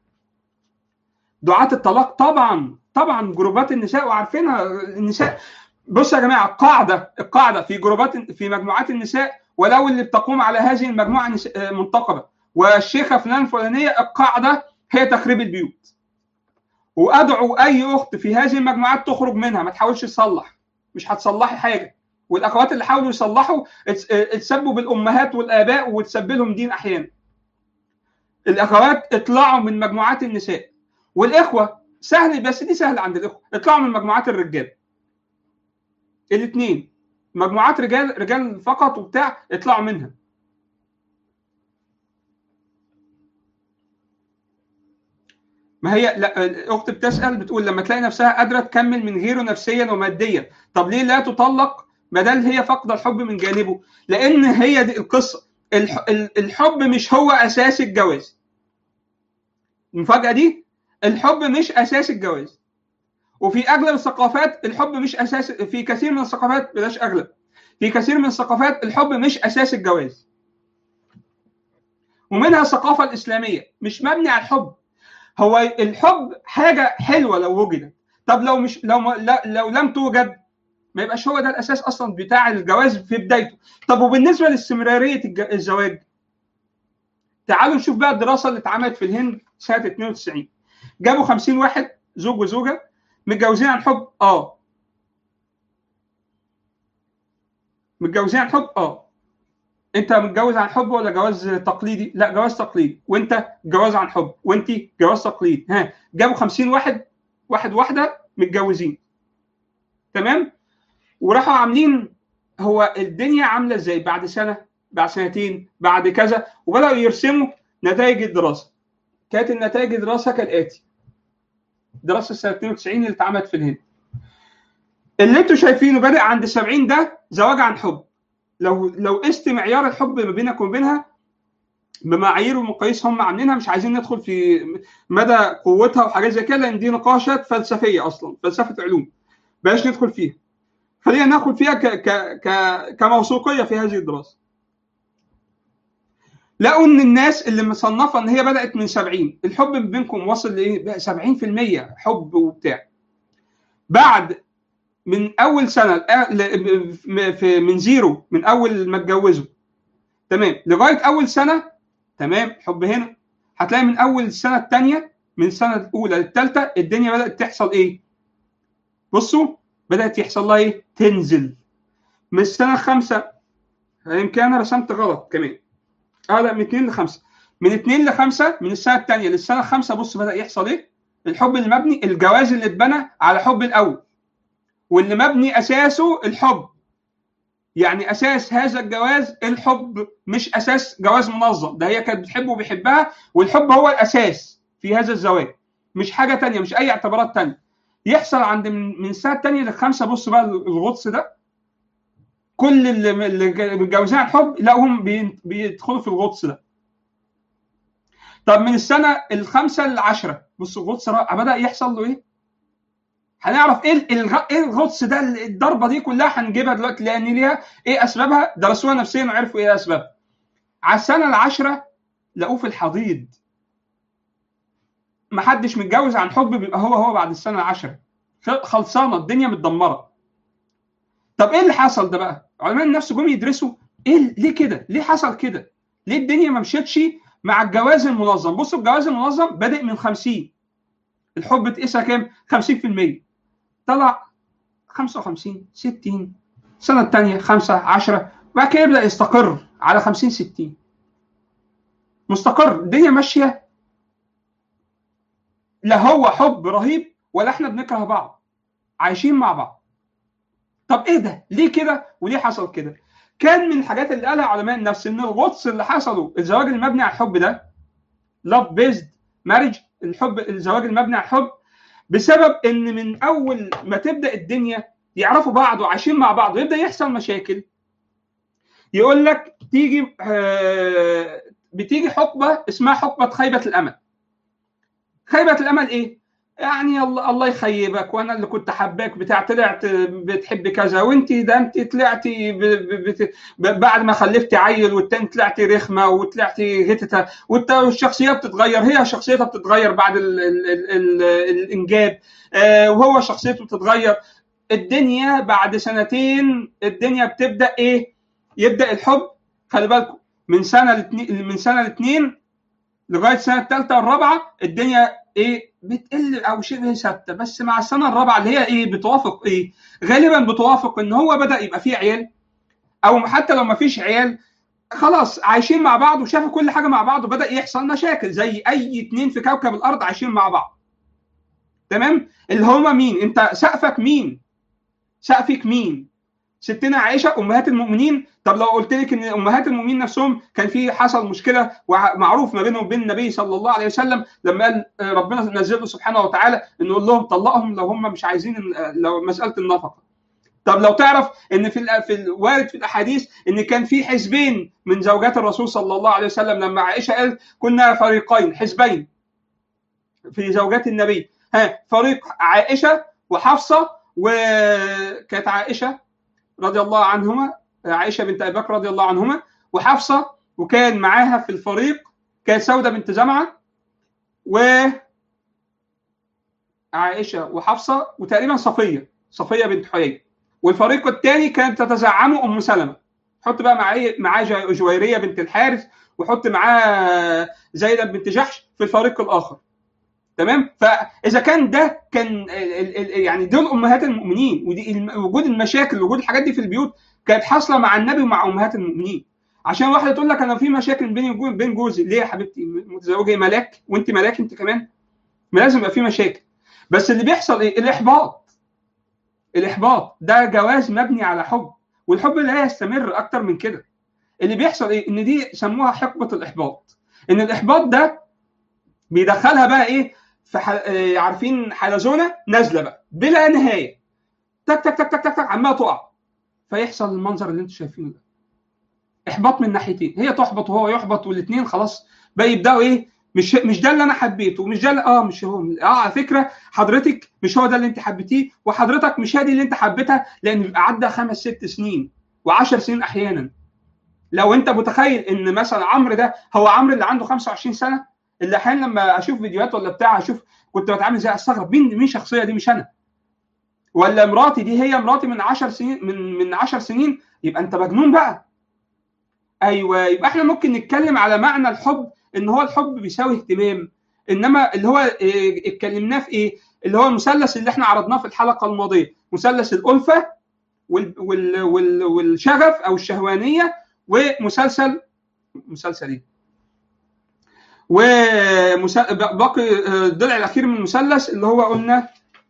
دعاة الطلاق طبعا طبعا جروبات النساء وعارفينها النساء بصوا يا جماعه القاعده القاعده في جروبات في مجموعات النساء ولو اللي بتقوم على هذه المجموعه منتقبه والشيخه فلان الفلانيه القاعده هي تخريب البيوت وادعو اي اخت في هذه المجموعات تخرج منها ما تحاولش تصلح مش هتصلحي حاجه والاخوات اللي حاولوا يصلحوا اتسبوا بالامهات والاباء وتسبب لهم دين احيانا الاخوات اطلعوا من مجموعات النساء والاخوه سهل بس دي سهله عند الاخوه اطلعوا من مجموعات الرجال الاثنين مجموعات رجال رجال فقط وبتاع اطلعوا منها ما هي لا الاخت بتسال بتقول لما تلاقي نفسها قادره تكمل من غيره نفسيا وماديا طب ليه لا تطلق بدل هي فاقده الحب من جانبه لان هي دي القصه الحب مش هو اساس الجواز المفاجاه دي الحب مش اساس الجواز وفي اغلب الثقافات الحب مش اساس في كثير من الثقافات بلاش اغلب في كثير من الثقافات الحب مش اساس الجواز ومنها الثقافه الاسلاميه مش مبني على الحب هو الحب حاجه حلوه لو وجدت طب لو مش لو لو لم توجد ما يبقاش هو ده الاساس اصلا بتاع الجواز في بدايته طب وبالنسبه لاستمراريه الزواج تعالوا نشوف بقى الدراسه اللي اتعملت في الهند سنه 92 جابوا 50 واحد زوج وزوجه متجوزين عن حب اه متجوزين عن حب اه انت متجوز عن حب ولا جواز تقليدي لا جواز تقليدي وانت جواز عن حب وانت جواز تقليدي ها جابوا 50 واحد واحد واحده متجوزين تمام وراحوا عاملين هو الدنيا عامله ازاي بعد سنه بعد سنتين بعد كذا وبداوا يرسموا نتائج الدراسه كانت النتائج الدراسه كالاتي دراسه سنه 92 اللي اتعملت في الهند اللي انتوا شايفينه بادئ عند 70 ده زواج عن حب لو لو قست معيار الحب ما بينك وبينها بمعايير ومقاييس هم عاملينها مش عايزين ندخل في مدى قوتها وحاجات زي كده لان دي نقاشات فلسفيه اصلا فلسفه علوم بلاش ندخل فيها خلينا ناخد فيها ك ك ك كموثوقيه في هذه الدراسه لقوا ان الناس اللي مصنفه ان هي بدات من 70 الحب بينكم وصل لايه 70% حب وبتاع بعد من اول سنه من زيرو من اول ما اتجوزوا تمام لغايه اول سنه تمام حب هنا هتلاقي من اول السنه الثانيه من السنه الاولى للثالثه الدنيا بدات تحصل ايه بصوا بدات يحصل لها ايه تنزل من السنه الخامسه يمكن انا رسمت غلط كمان اه لا من 2 ل 5 من 2 ل 5 من السنه الثانيه للسنه الخامسه بص بدا يحصل ايه الحب اللي مبني الجواز اللي اتبنى على حب الاول واللي مبني اساسه الحب يعني اساس هذا الجواز الحب مش اساس جواز منظم ده هي كانت بتحبه وبيحبها والحب هو الاساس في هذا الزواج مش حاجه تانية مش اي اعتبارات تانية يحصل عند من السنه الثانيه للخامسه بص بقى الغطس ده كل اللي متجوزين عن حب لقوهم بيدخلوا في الغطس ده طب من السنه الخامسه للعشره بص الغطس بدا يحصل له ايه هنعرف ايه ايه الغطس ده الضربه دي كلها هنجيبها دلوقتي لان ليها ايه اسبابها درسوها نفسيا وعرفوا ايه اسبابها على السنه العاشره لقوه في الحضيض محدش متجوز عن حب بيبقى هو هو بعد السنه العاشره خلصانه الدنيا متدمره طب ايه اللي حصل ده بقى علماء النفس جم يدرسوا ايه ليه كده ليه حصل كده ليه الدنيا ما مشيتش مع الجواز المنظم بصوا الجواز المنظم بادئ من 50 الحب تقيسها كام 50% طلع 55 60 السنه الثانيه 5 10 بعد كده يبدا يستقر على 50 60 مستقر الدنيا ماشيه لا هو حب رهيب ولا احنا بنكره بعض عايشين مع بعض طب ايه ده ليه كده وليه حصل كده كان من الحاجات اللي قالها علماء النفس ان الغطس اللي حصلوا الزواج المبني على الحب ده لاف بيزد مارج الحب الزواج المبني على الحب بسبب ان من اول ما تبدا الدنيا يعرفوا بعض وعايشين مع بعض ويبدا يحصل مشاكل يقول لك تيجي آه بتيجي حقبه اسمها حقبه خيبه الامل خيبه الامل ايه يعني الله الله يخيبك وانا اللي كنت حباك بتاع طلعت بتحب كذا وانت ده انت طلعتي بعد ما خلفتي عيل والتاني طلعتي رخمه وطلعتي هتتها والشخصيه بتتغير هي شخصيتها بتتغير بعد ال ال ال ال الانجاب آه وهو شخصيته بتتغير الدنيا بعد سنتين الدنيا بتبدا ايه يبدا الحب خلي بالكم من سنه لاتنين من سنه لاثنين لغايه السنه الثالثه والرابعه الدنيا ايه بتقل او شبه ثابته بس مع السنه الرابعه اللي هي ايه بتوافق ايه غالبا بتوافق ان هو بدا يبقى فيه عيال او حتى لو ما فيش عيال خلاص عايشين مع بعض وشافوا كل حاجه مع بعض وبدا يحصل مشاكل زي اي اتنين في كوكب الارض عايشين مع بعض تمام اللي هما مين انت سقفك مين سقفك مين ستنا عائشه امهات المؤمنين طب لو قلت لك ان امهات المؤمنين نفسهم كان في حصل مشكله معروف ما بينهم وبين النبي صلى الله عليه وسلم لما قال ربنا نزل له سبحانه وتعالى انه يقول لهم طلقهم لو هم مش عايزين لو مساله النفقه طب لو تعرف ان في في الوارد في الاحاديث ان كان في حزبين من زوجات الرسول صلى الله عليه وسلم لما عائشه قالت كنا فريقين حزبين في زوجات النبي ها فريق عائشه وحفصه وكانت عائشه رضي الله عنهما عائشه بنت ابي بكر رضي الله عنهما وحفصه وكان معاها في الفريق كانت سوده بنت زمعه و عائشه وحفصه وتقريبا صفيه صفيه بنت حيي والفريق الثاني كانت تتزعمه ام سلمه حط بقى معاه معاه جويريه بنت الحارث وحط معاه زينب بنت جحش في الفريق الاخر تمام فاذا كان ده كان يعني دول امهات المؤمنين ودي وجود المشاكل وجود الحاجات دي في البيوت كانت حاصله مع النبي ومع امهات المؤمنين عشان واحده تقول لك انا في مشاكل بيني وبين جوزي ليه يا حبيبتي متزوجه ملاك وانت ملاك انت كمان ما لازم يبقى في مشاكل بس اللي بيحصل ايه الاحباط الاحباط ده جواز مبني على حب والحب لا يستمر اكتر من كده اللي بيحصل ايه ان دي سموها حقبه الاحباط ان الاحباط ده بيدخلها بقى ايه في ح... عارفين حلزونه نازله بقى بلا نهايه تك تك تك تك تك, تك عماله تقع فيحصل المنظر اللي انتم شايفينه ده احباط من ناحيتين هي تحبط وهو يحبط والاثنين خلاص بقى يبداوا ايه مش مش ده اللي انا حبيته ومش ده اللي اه مش هو اه على فكره حضرتك مش هو ده اللي انت حبيتيه وحضرتك مش هذه اللي انت حبيتها لان بيبقى عدى خمس ست سنين و10 سنين احيانا لو انت متخيل ان مثلا عمرو ده هو عمرو اللي عنده 25 سنه اللي احيانا لما اشوف فيديوهات ولا بتاع اشوف كنت بتعامل زي استغرب مين مين الشخصيه دي مش انا ولا مراتي دي هي مراتي من 10 سنين من من 10 سنين يبقى انت مجنون بقى ايوه يبقى احنا ممكن نتكلم على معنى الحب ان هو الحب بيساوي اهتمام انما اللي هو إيه اتكلمناه في ايه اللي هو المثلث اللي احنا عرضناه في الحلقه الماضيه مثلث الالفه وال وال وال والشغف او الشهوانيه ومسلسل مسلسل ايه وباقي الضلع الاخير من المثلث اللي هو قلنا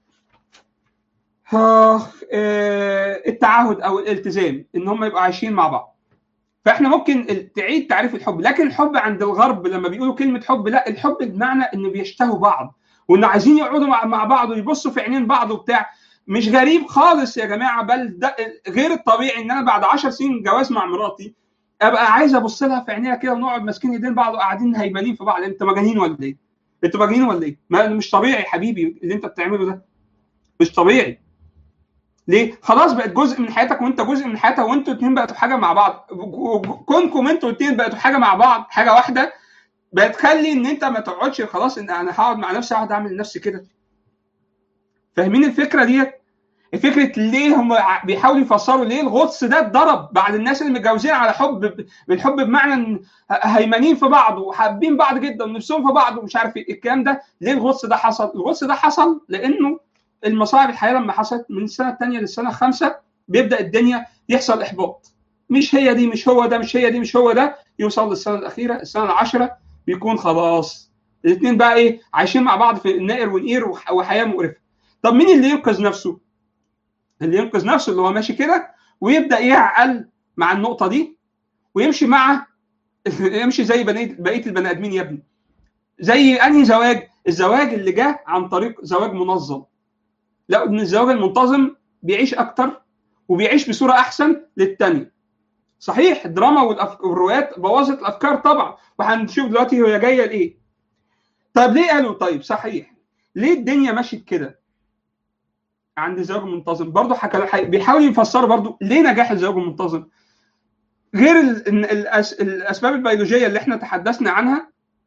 التعهد او الالتزام ان هم يبقوا عايشين مع بعض فاحنا ممكن تعيد تعريف الحب لكن الحب عند الغرب لما بيقولوا كلمه حب لا الحب بمعنى انه بيشتهوا بعض وان عايزين يقعدوا مع, مع بعض ويبصوا في عينين بعض وبتاع مش غريب خالص يا جماعه بل ده غير الطبيعي ان انا بعد 10 سنين جواز مع مراتي ابقى عايز ابص لها في عينيها كده ونقعد ماسكين ايدين بعض وقاعدين هيمنين في بعض انت مجانين ولا ايه؟ انتوا مجانين ولا ايه؟ ما مش طبيعي يا حبيبي اللي انت بتعمله ده مش طبيعي ليه؟ خلاص بقت جزء من حياتك وانت جزء من حياتها وانتوا اتنين بقتوا حاجه مع بعض كونكم انتوا اتنين بقتوا حاجه مع بعض حاجه واحده بتخلي ان انت ما تقعدش خلاص ان انا هقعد مع نفسي اقعد اعمل لنفسي كده فاهمين الفكره ديت؟ فكره ليه هم بيحاولوا يفسروا ليه الغطس ده اتضرب بعد الناس اللي متجوزين على حب بالحب بمعنى ان هيمنين في بعض وحابين بعض جدا ونفسهم في بعض ومش عارف ايه الكلام ده ليه الغطس ده حصل؟ الغطس ده حصل لانه المصاعب الحياه لما حصلت من السنه الثانيه للسنه الخامسه بيبدا الدنيا يحصل احباط مش هي دي مش هو ده مش هي دي مش هو ده يوصل للسنه الاخيره السنه العاشره بيكون خلاص الاثنين بقى ايه عايشين مع بعض في نائر ونقير وحياه مقرفه طب مين اللي ينقذ نفسه؟ اللي ينقذ نفسه اللي هو ماشي كده ويبدا يعقل مع النقطه دي ويمشي مع يمشي زي بقيه البني ادمين يا ابني زي انهي زواج؟ الزواج اللي جه عن طريق زواج منظم لا ان الزواج المنتظم بيعيش اكتر وبيعيش بصوره احسن للتانية صحيح الدراما والروايات بوظت الافكار طبعا وهنشوف دلوقتي هي جايه لايه طيب ليه قالوا طيب صحيح ليه الدنيا مشيت كده عند الزواج المنتظم برضه حكى بيحاولوا يفسروا برضه ليه نجاح الزواج المنتظم غير الاسباب البيولوجيه اللي احنا تحدثنا عنها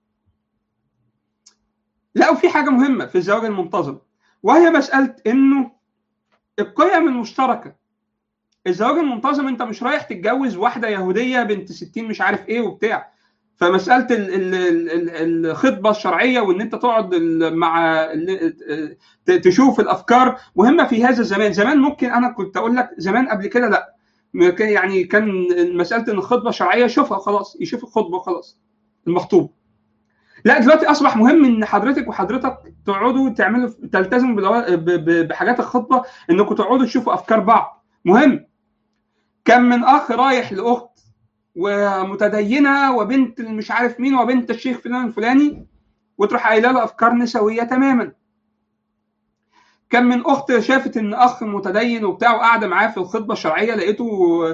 لقوا في حاجه مهمه في الزواج المنتظم وهي مساله انه القيم المشتركه الزواج المنتظم انت مش رايح تتجوز واحده يهوديه بنت 60 مش عارف ايه وبتاع فمساله الخطبه الشرعيه وان انت تقعد مع تشوف الافكار مهمه في هذا الزمان زمان ممكن انا كنت اقول لك زمان قبل كده لا يعني كان مساله ان الخطبه الشرعيه شوفها خلاص يشوف الخطبه خلاص المخطوب لا دلوقتي اصبح مهم ان حضرتك وحضرتك تقعدوا تعملوا تلتزموا بحاجات الخطبه انكم تقعدوا تشوفوا افكار بعض مهم كم من اخ رايح لاخت ومتدينه وبنت مش عارف مين وبنت الشيخ فلان الفلاني وتروح قايله له افكار نسويه تماما كم من اخت شافت ان اخ متدين وبتاع وقاعده معاه في الخطبه الشرعيه لقيته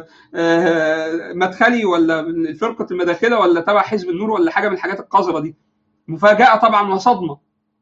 مدخلي ولا فرقه المداخله ولا تبع حزب النور ولا حاجه من الحاجات القذره دي مفاجاه طبعا وصدمه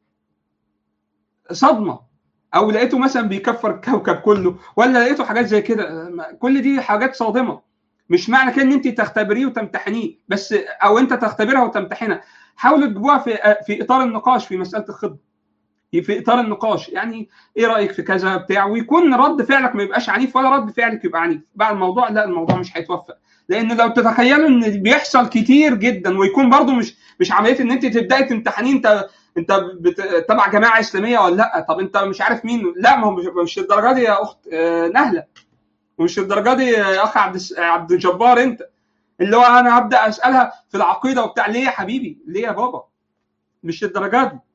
صدمه او لقيته مثلا بيكفر الكوكب كله ولا لقيته حاجات زي كده كل دي حاجات صادمه مش معنى كده ان انت تختبريه وتمتحنيه بس او انت تختبرها وتمتحنها حاولوا تجيبوها في في اطار النقاش في مساله الخطبه في اطار النقاش يعني ايه رايك في كذا بتاع ويكون رد فعلك ما يبقاش عنيف ولا رد فعلك يبقى عنيف بعد الموضوع لا الموضوع مش هيتوفق لان لو تتخيلوا ان بيحصل كتير جدا ويكون برضو مش مش عمليه ان انت تبداي تمتحنيه انت انت تبع جماعه اسلاميه ولا لا طب انت مش عارف مين لا ما هو مش, مش الدرجه دي يا اخت نهله ومش الدرجه دي يا اخ عبد عبد الجبار انت اللي هو انا هبدا اسالها في العقيده وبتاع ليه يا حبيبي ليه يا بابا مش الدرجات دي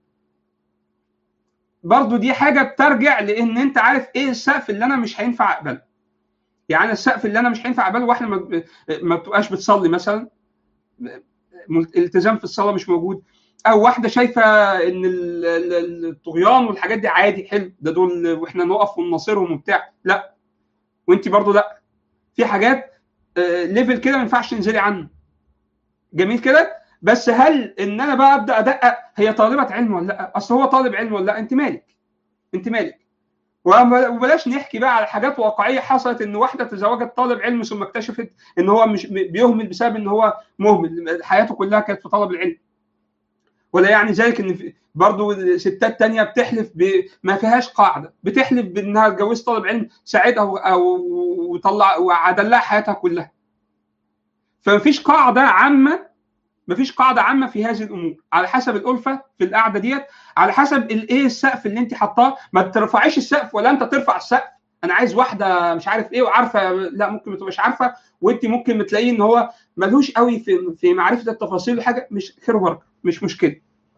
برضو دي حاجه بترجع لان انت عارف ايه السقف اللي انا مش هينفع اقبله يعني السقف اللي انا مش هينفع اقبله واحده ما بتبقاش بتصلي مثلا الالتزام في الصلاه مش موجود او واحده شايفه ان الطغيان والحاجات دي عادي حلو ده دول واحنا نقف ونناصرهم وبتاع لا وانت برضو لا في حاجات ليفل كده ما ينفعش تنزلي عنه جميل كده بس هل ان انا بقى ابدا ادقق هي طالبه علم ولا لا اصل هو طالب علم ولا لا انت مالك انت مالك وبلاش نحكي بقى على حاجات واقعيه حصلت ان واحده تزوجت طالب علم ثم اكتشفت ان هو مش بيهمل بسبب ان هو مهمل حياته كلها كانت في طلب العلم ولا يعني ذلك ان برضه ستات تانية بتحلف ما فيهاش قاعده بتحلف بانها اتجوزت طالب علم ساعدها او وطلع وعدل لها حياتها كلها فمفيش قاعده عامه مفيش قاعده عامه في هذه الامور على حسب الالفه في القعده ديت على حسب الايه السقف اللي انت حطاه ما ترفعيش السقف ولا انت ترفع السقف انا عايز واحده مش عارف ايه وعارفه لا ممكن ما تبقاش عارفه وانت ممكن تلاقيه ان هو ملوش قوي في في معرفه التفاصيل حاجه مش خير وبركه مش مشكله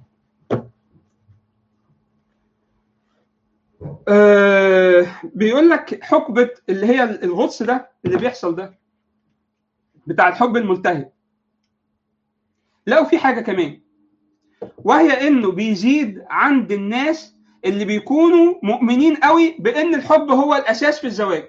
آه بيقول لك حقبه اللي هي الغطس ده اللي بيحصل ده بتاع الحب الملتهب لقوا في حاجه كمان وهي انه بيزيد عند الناس اللي بيكونوا مؤمنين قوي بان الحب هو الاساس في الزواج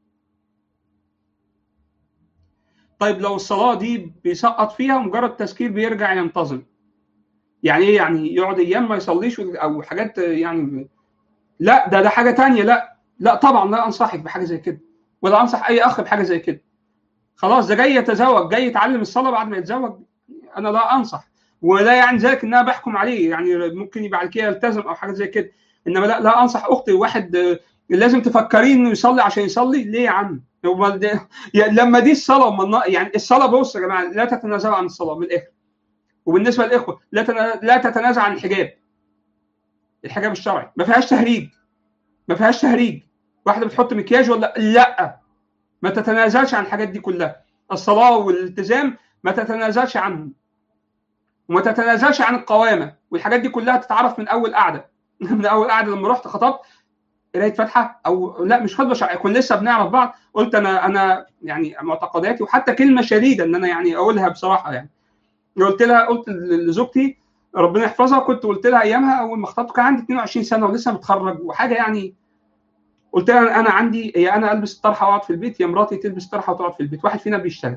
طيب لو الصلاه دي بيسقط فيها مجرد تذكير بيرجع ينتظم يعني ايه يعني يقعد ايام ما يصليش او حاجات يعني لا ده ده حاجه تانية لا لا طبعا لا انصحك بحاجه زي كده ولا انصح اي اخ بحاجه زي كده خلاص ده جاي يتزوج جاي يتعلم الصلاه بعد ما يتزوج انا لا انصح ولا يعني ذلك ان انا بحكم عليه يعني ممكن يبقى بعد كده يلتزم او حاجه زي كده انما لا لا انصح اختي واحد لازم تفكريه انه يصلي عشان يصلي ليه يا عم يعني لما دي الصلاه يعني الصلاه بص يا جماعه لا تتنازلوا عن الصلاه من الاخر وبالنسبه للاخوه لا لا تتنازع عن الحجاب الحجاب الشرعي ما فيهاش تهريج ما فيهاش تهريج واحده بتحط مكياج ولا لا ما تتنازلش عن الحاجات دي كلها الصلاه والالتزام ما تتنازلش عنهم وما تتنازلش عن القوامه والحاجات دي كلها تتعرف من اول قعده من اول قعده لما رحت خطبت قرايه فاتحه او لا مش خطبه شرعيه كنا لسه بنعرف بعض قلت انا انا يعني معتقداتي وحتى كلمه شديده ان انا يعني اقولها بصراحه يعني قلت لها قلت لزوجتي ربنا يحفظها كنت قلت لها ايامها اول ما خطبت كان عندي 22 سنه ولسه متخرج وحاجه يعني قلت لها انا عندي يا انا البس الطرحه واقعد في البيت يا مراتي تلبس الطرحه وتقعد في البيت واحد فينا بيشتغل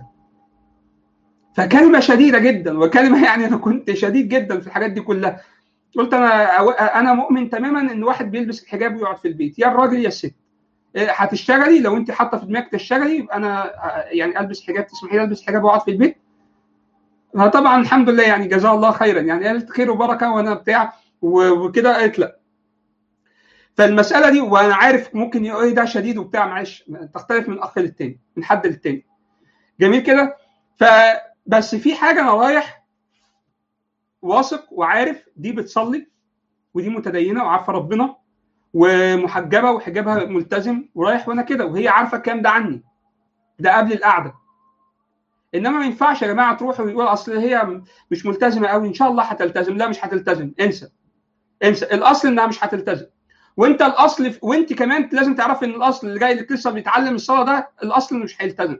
فكلمه شديده جدا وكلمه يعني انا كنت شديد جدا في الحاجات دي كلها قلت انا انا مؤمن تماما ان واحد بيلبس الحجاب ويقعد في البيت يا الراجل يا الست هتشتغلي لو انت حاطه في دماغك تشتغلي يبقى انا يعني البس حجاب تسمحي لي البس حجاب واقعد في البيت طبعا الحمد لله يعني جزاه الله خيرا يعني قالت خير وبركه وانا بتاع وكده قالت لا فالمساله دي وانا عارف ممكن يقول ايه ده شديد وبتاع معلش تختلف من اخ للتاني من حد للتاني جميل كده فبس في حاجه انا رايح واثق وعارف دي بتصلي ودي متدينه وعارفه ربنا ومحجبه وحجابها ملتزم ورايح وانا كده وهي عارفه الكلام ده عني ده قبل القعده انما ما ينفعش يا جماعه تروحوا ويقول اصل هي مش ملتزمه قوي ان شاء الله هتلتزم لا مش هتلتزم انسى انسى الاصل انها مش هتلتزم وانت الاصل وانت كمان لازم تعرف ان الاصل اللي جاي لك لسه بيتعلم الصلاه ده الاصل انه مش هيلتزم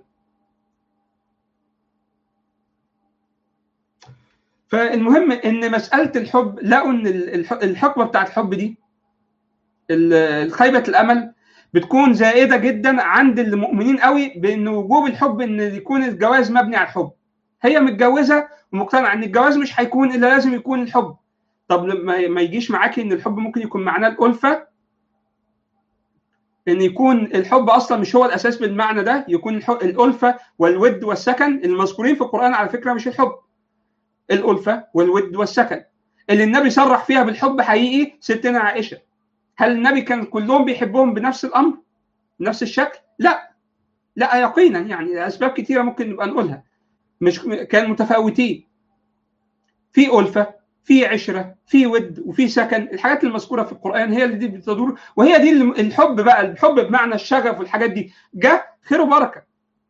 فالمهم ان مساله الحب لقوا ان الحقبه بتاعت الحب دي خيبه الامل بتكون زائده جدا عند المؤمنين قوي بان وجوب الحب ان يكون الجواز مبني على الحب هي متجوزه ومقتنعه ان الجواز مش هيكون الا لازم يكون الحب طب ما يجيش معاكي ان الحب ممكن يكون معناه الالفه ان يكون الحب اصلا مش هو الاساس بالمعنى ده يكون الالفه والود والسكن المذكورين في القران على فكره مش الحب الالفه والود والسكن اللي النبي صرح فيها بالحب حقيقي ستنا عائشه هل النبي كان كلهم بيحبهم بنفس الامر بنفس الشكل لا لا يقينا يعني اسباب كثيره ممكن نبقى نقولها مش كان متفاوتين في الفه في عشره في ود وفي سكن الحاجات المذكوره في القران هي اللي دي بتدور وهي دي الحب بقى الحب بمعنى الشغف والحاجات دي جاء خير وبركه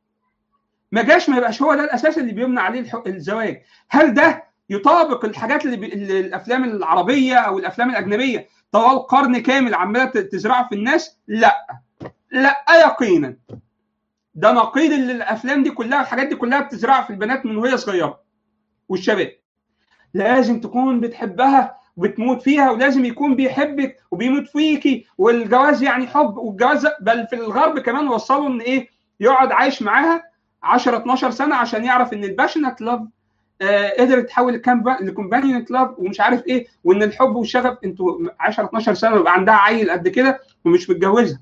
ما جاش ما يبقاش هو ده الاساس اللي بيبنى عليه الزواج هل ده يطابق الحاجات اللي, بي... اللي الافلام العربيه او الافلام الاجنبيه طوال قرن كامل عماله تزرعه في الناس لا لا يقينا ده نقيض اللي الافلام دي كلها الحاجات دي كلها بتزرعها في البنات من وهي صغيره والشباب لازم تكون بتحبها وبتموت فيها ولازم يكون بيحبك وبيموت فيكي والجواز يعني حب والجواز بل في الغرب كمان وصلوا ان ايه يقعد عايش معاها 10 12 سنه عشان يعرف ان الباشنت لاف آه قدرت تحول لكومبانيونت لاف ومش عارف ايه وان الحب والشغف انتوا 10 12 سنه يبقى عندها عيل قد كده ومش متجوزها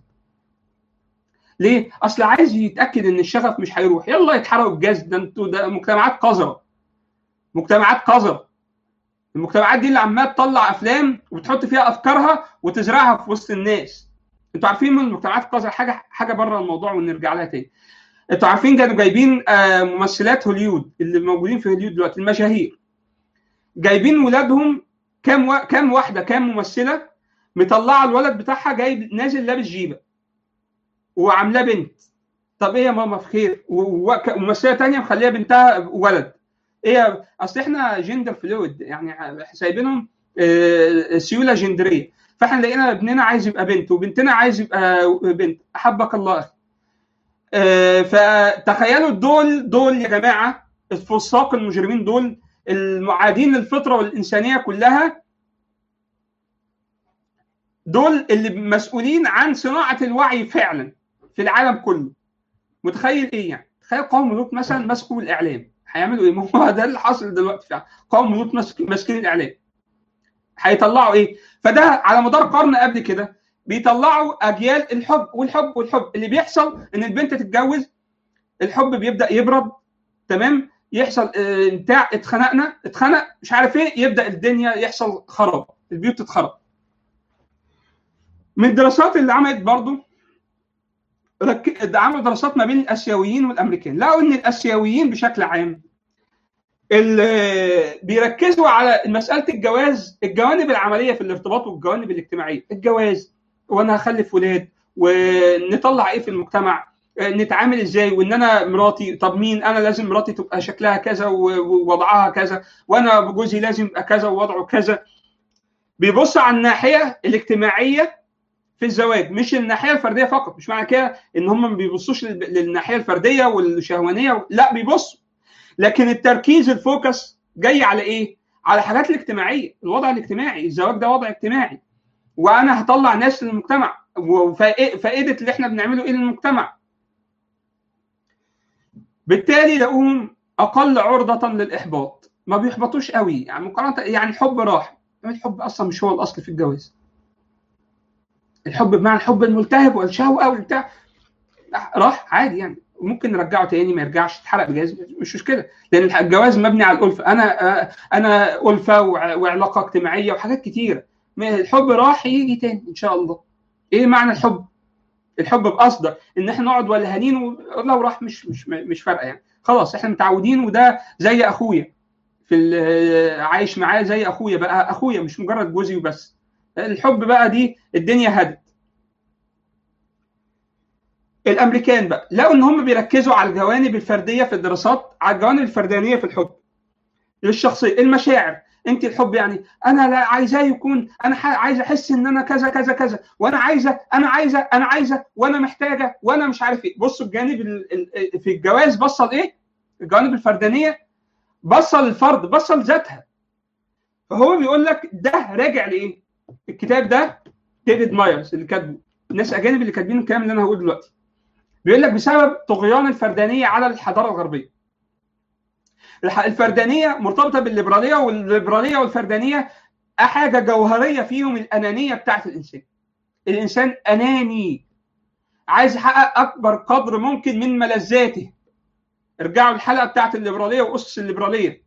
ليه؟ اصل عايز يتاكد ان الشغف مش هيروح يلا يتحرقوا الجاز ده انتوا ده مجتمعات قذره مجتمعات قذره المجتمعات دي اللي عماله تطلع افلام وتحط فيها افكارها وتزرعها في وسط الناس انتوا عارفين من المجتمعات القذره حاجه حاجه بره الموضوع ونرجع لها تاني انتوا عارفين كانوا جايبين ممثلات هوليود اللي موجودين في هوليود دلوقتي المشاهير جايبين ولادهم كام و... كام واحده كام ممثله مطلعه الولد بتاعها جايب نازل لابس جيبه وعاملاه بنت طب ايه يا ماما في خير وممثله ثانيه مخليه بنتها ولد ايه اصل احنا جندر فلويد يعني سايبينهم سيوله جندريه فاحنا لقينا ابننا عايز يبقى بنت وبنتنا عايز يبقى بنت احبك الله اخي فتخيلوا دول دول يا جماعه الفساق المجرمين دول المعادين للفطره والانسانيه كلها دول اللي مسؤولين عن صناعه الوعي فعلا في العالم كله متخيل ايه يعني تخيل قوم لوط مثلا مسكوا الاعلام هيعملوا ايه؟ ما هو ده اللي حاصل دلوقتي فعلا قوم لوط ماسكين الاعلام هيطلعوا ايه؟ فده على مدار قرن قبل كده بيطلعوا اجيال الحب والحب والحب اللي بيحصل ان البنت تتجوز الحب بيبدا يبرد تمام يحصل بتاع اتخنقنا اتخنق مش عارف ايه يبدا الدنيا يحصل خراب البيوت تتخرب من الدراسات اللي عملت برضو عملوا دراسات ما بين الاسيويين والامريكان لقوا ان الاسيويين بشكل عام اللي بيركزوا على مساله الجواز الجوانب العمليه في الارتباط والجوانب الاجتماعيه الجواز وانا هخلف ولاد ونطلع ايه في المجتمع نتعامل ازاي وان انا مراتي طب مين انا لازم مراتي تبقى شكلها كذا ووضعها كذا وانا جوزي لازم يبقى كذا ووضعه كذا بيبص على الناحيه الاجتماعيه في الزواج مش الناحيه الفرديه فقط مش معنى كده ان هم ما بيبصوش للناحيه الفرديه والشهوانيه لا بيبصوا لكن التركيز الفوكس جاي على ايه على الحاجات الاجتماعيه الوضع الاجتماعي الزواج ده وضع اجتماعي وانا هطلع ناس للمجتمع وفائده اللي احنا بنعمله ايه للمجتمع بالتالي لقوهم اقل عرضه للاحباط ما بيحبطوش قوي يعني مقارنه يعني الحب راح الحب اصلا مش هو الاصل في الجواز الحب بمعنى الحب الملتهب والشهوه او بتاع راح عادي يعني ممكن نرجعه تاني ما يرجعش يتحرق بجاز مش مشكله لان الجواز مبني على الالفه انا انا الفه وعلاقه اجتماعيه وحاجات كتيره الحب راح يجي تاني ان شاء الله ايه معنى الحب الحب بقصد ان احنا نقعد ولهانين ولو راح مش مش مش فارقه يعني خلاص احنا متعودين وده زي اخويا في عايش معاه زي اخويا بقى اخويا مش مجرد جوزي وبس الحب بقى دي الدنيا هدت الامريكان بقى لقوا ان هم بيركزوا على الجوانب الفرديه في الدراسات على الجوانب الفردانيه في الحب للشخصيه المشاعر انت الحب يعني انا لا عايزاه يكون انا عايزه احس ان انا كذا كذا كذا وانا عايزه انا عايزه انا عايزه وانا محتاجه وانا مش عارف ايه بصوا الجانب في الجواز بصل ايه الجوانب الفردانيه بصل الفرد بصل ذاتها فهو بيقول لك ده راجع لايه الكتاب ده ديفيد مايرز اللي كاتبه الناس اجانب اللي كاتبين الكلام اللي انا هقوله دلوقتي بيقول لك بسبب طغيان الفردانيه على الحضاره الغربيه الفردانيه مرتبطه بالليبراليه والليبراليه والفردانيه حاجه جوهريه فيهم الانانيه بتاعت الانسان الانسان اناني عايز يحقق اكبر قدر ممكن من ملذاته ارجعوا الحلقه بتاعت الليبراليه واسس الليبراليه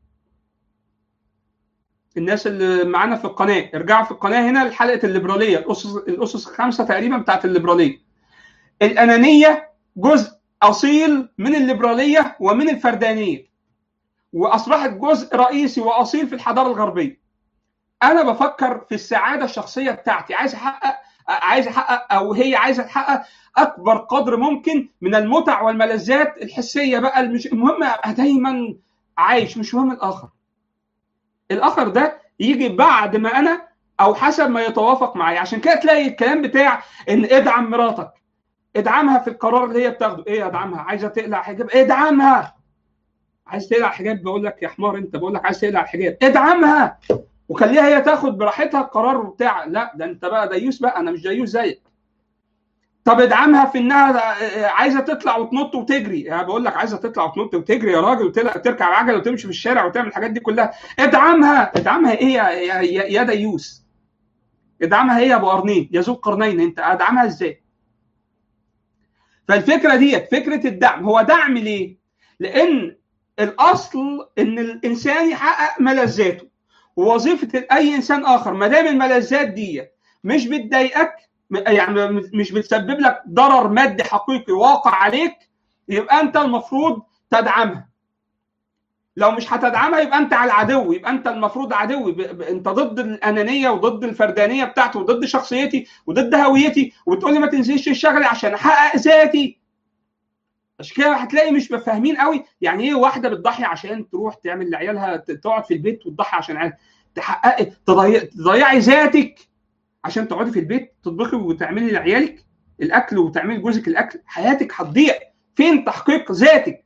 الناس اللي معانا في القناه ارجعوا في القناه هنا لحلقه الليبراليه الاسس الاسس الخمسه تقريبا بتاعت الليبراليه الانانيه جزء اصيل من الليبراليه ومن الفردانيه واصبحت جزء رئيسي واصيل في الحضاره الغربيه انا بفكر في السعاده الشخصيه بتاعتي عايز احقق عايز احقق او هي عايزه تحقق اكبر قدر ممكن من المتع والملذات الحسيه بقى المش... المهم ابقى دايما عايش مش مهم الاخر الاخر ده يجي بعد ما انا او حسب ما يتوافق معايا عشان كده تلاقي الكلام بتاع ان ادعم مراتك ادعمها في القرار اللي هي بتاخده ايه ادعمها عايزه تقلع حجاب ادعمها عايز تقلع حجاب بقول لك يا حمار انت بقول لك عايز تقلع الحجاب ادعمها وخليها هي تاخد براحتها القرار بتاع لا ده انت بقى ديوس بقى انا مش ديوس زيك طب ادعمها في انها عايزه تطلع وتنط وتجري يعني بقول لك عايزه تطلع وتنط وتجري يا راجل وتركب عجله وتمشي في الشارع وتعمل الحاجات دي كلها ادعمها ادعمها ايه يا, يا, يا ديوس ادعمها ايه يا ابو قرنين يا ذو القرنين انت ادعمها ازاي فالفكره ديت فكره الدعم هو دعم ليه لان الاصل ان الانسان يحقق ملذاته ووظيفه اي انسان اخر ما دام الملذات دي مش بتضايقك يعني مش بتسبب لك ضرر مادي حقيقي واقع عليك يبقى انت المفروض تدعمها لو مش هتدعمها يبقى انت على العدو يبقى انت المفروض عدو انت ضد الانانيه وضد الفردانيه بتاعتي وضد شخصيتي وضد هويتي وتقول لي ما تنزلش الشغل عشان احقق ذاتي عشان كده هتلاقي مش فاهمين قوي يعني ايه واحده بتضحي عشان تروح تعمل لعيالها تقعد في البيت وتضحي عشان عيالها تحققي تضيعي ذاتك عشان تقعدي في البيت تطبخي وتعملي لعيالك الاكل وتعملي لجوزك الاكل حياتك هتضيع فين تحقيق ذاتك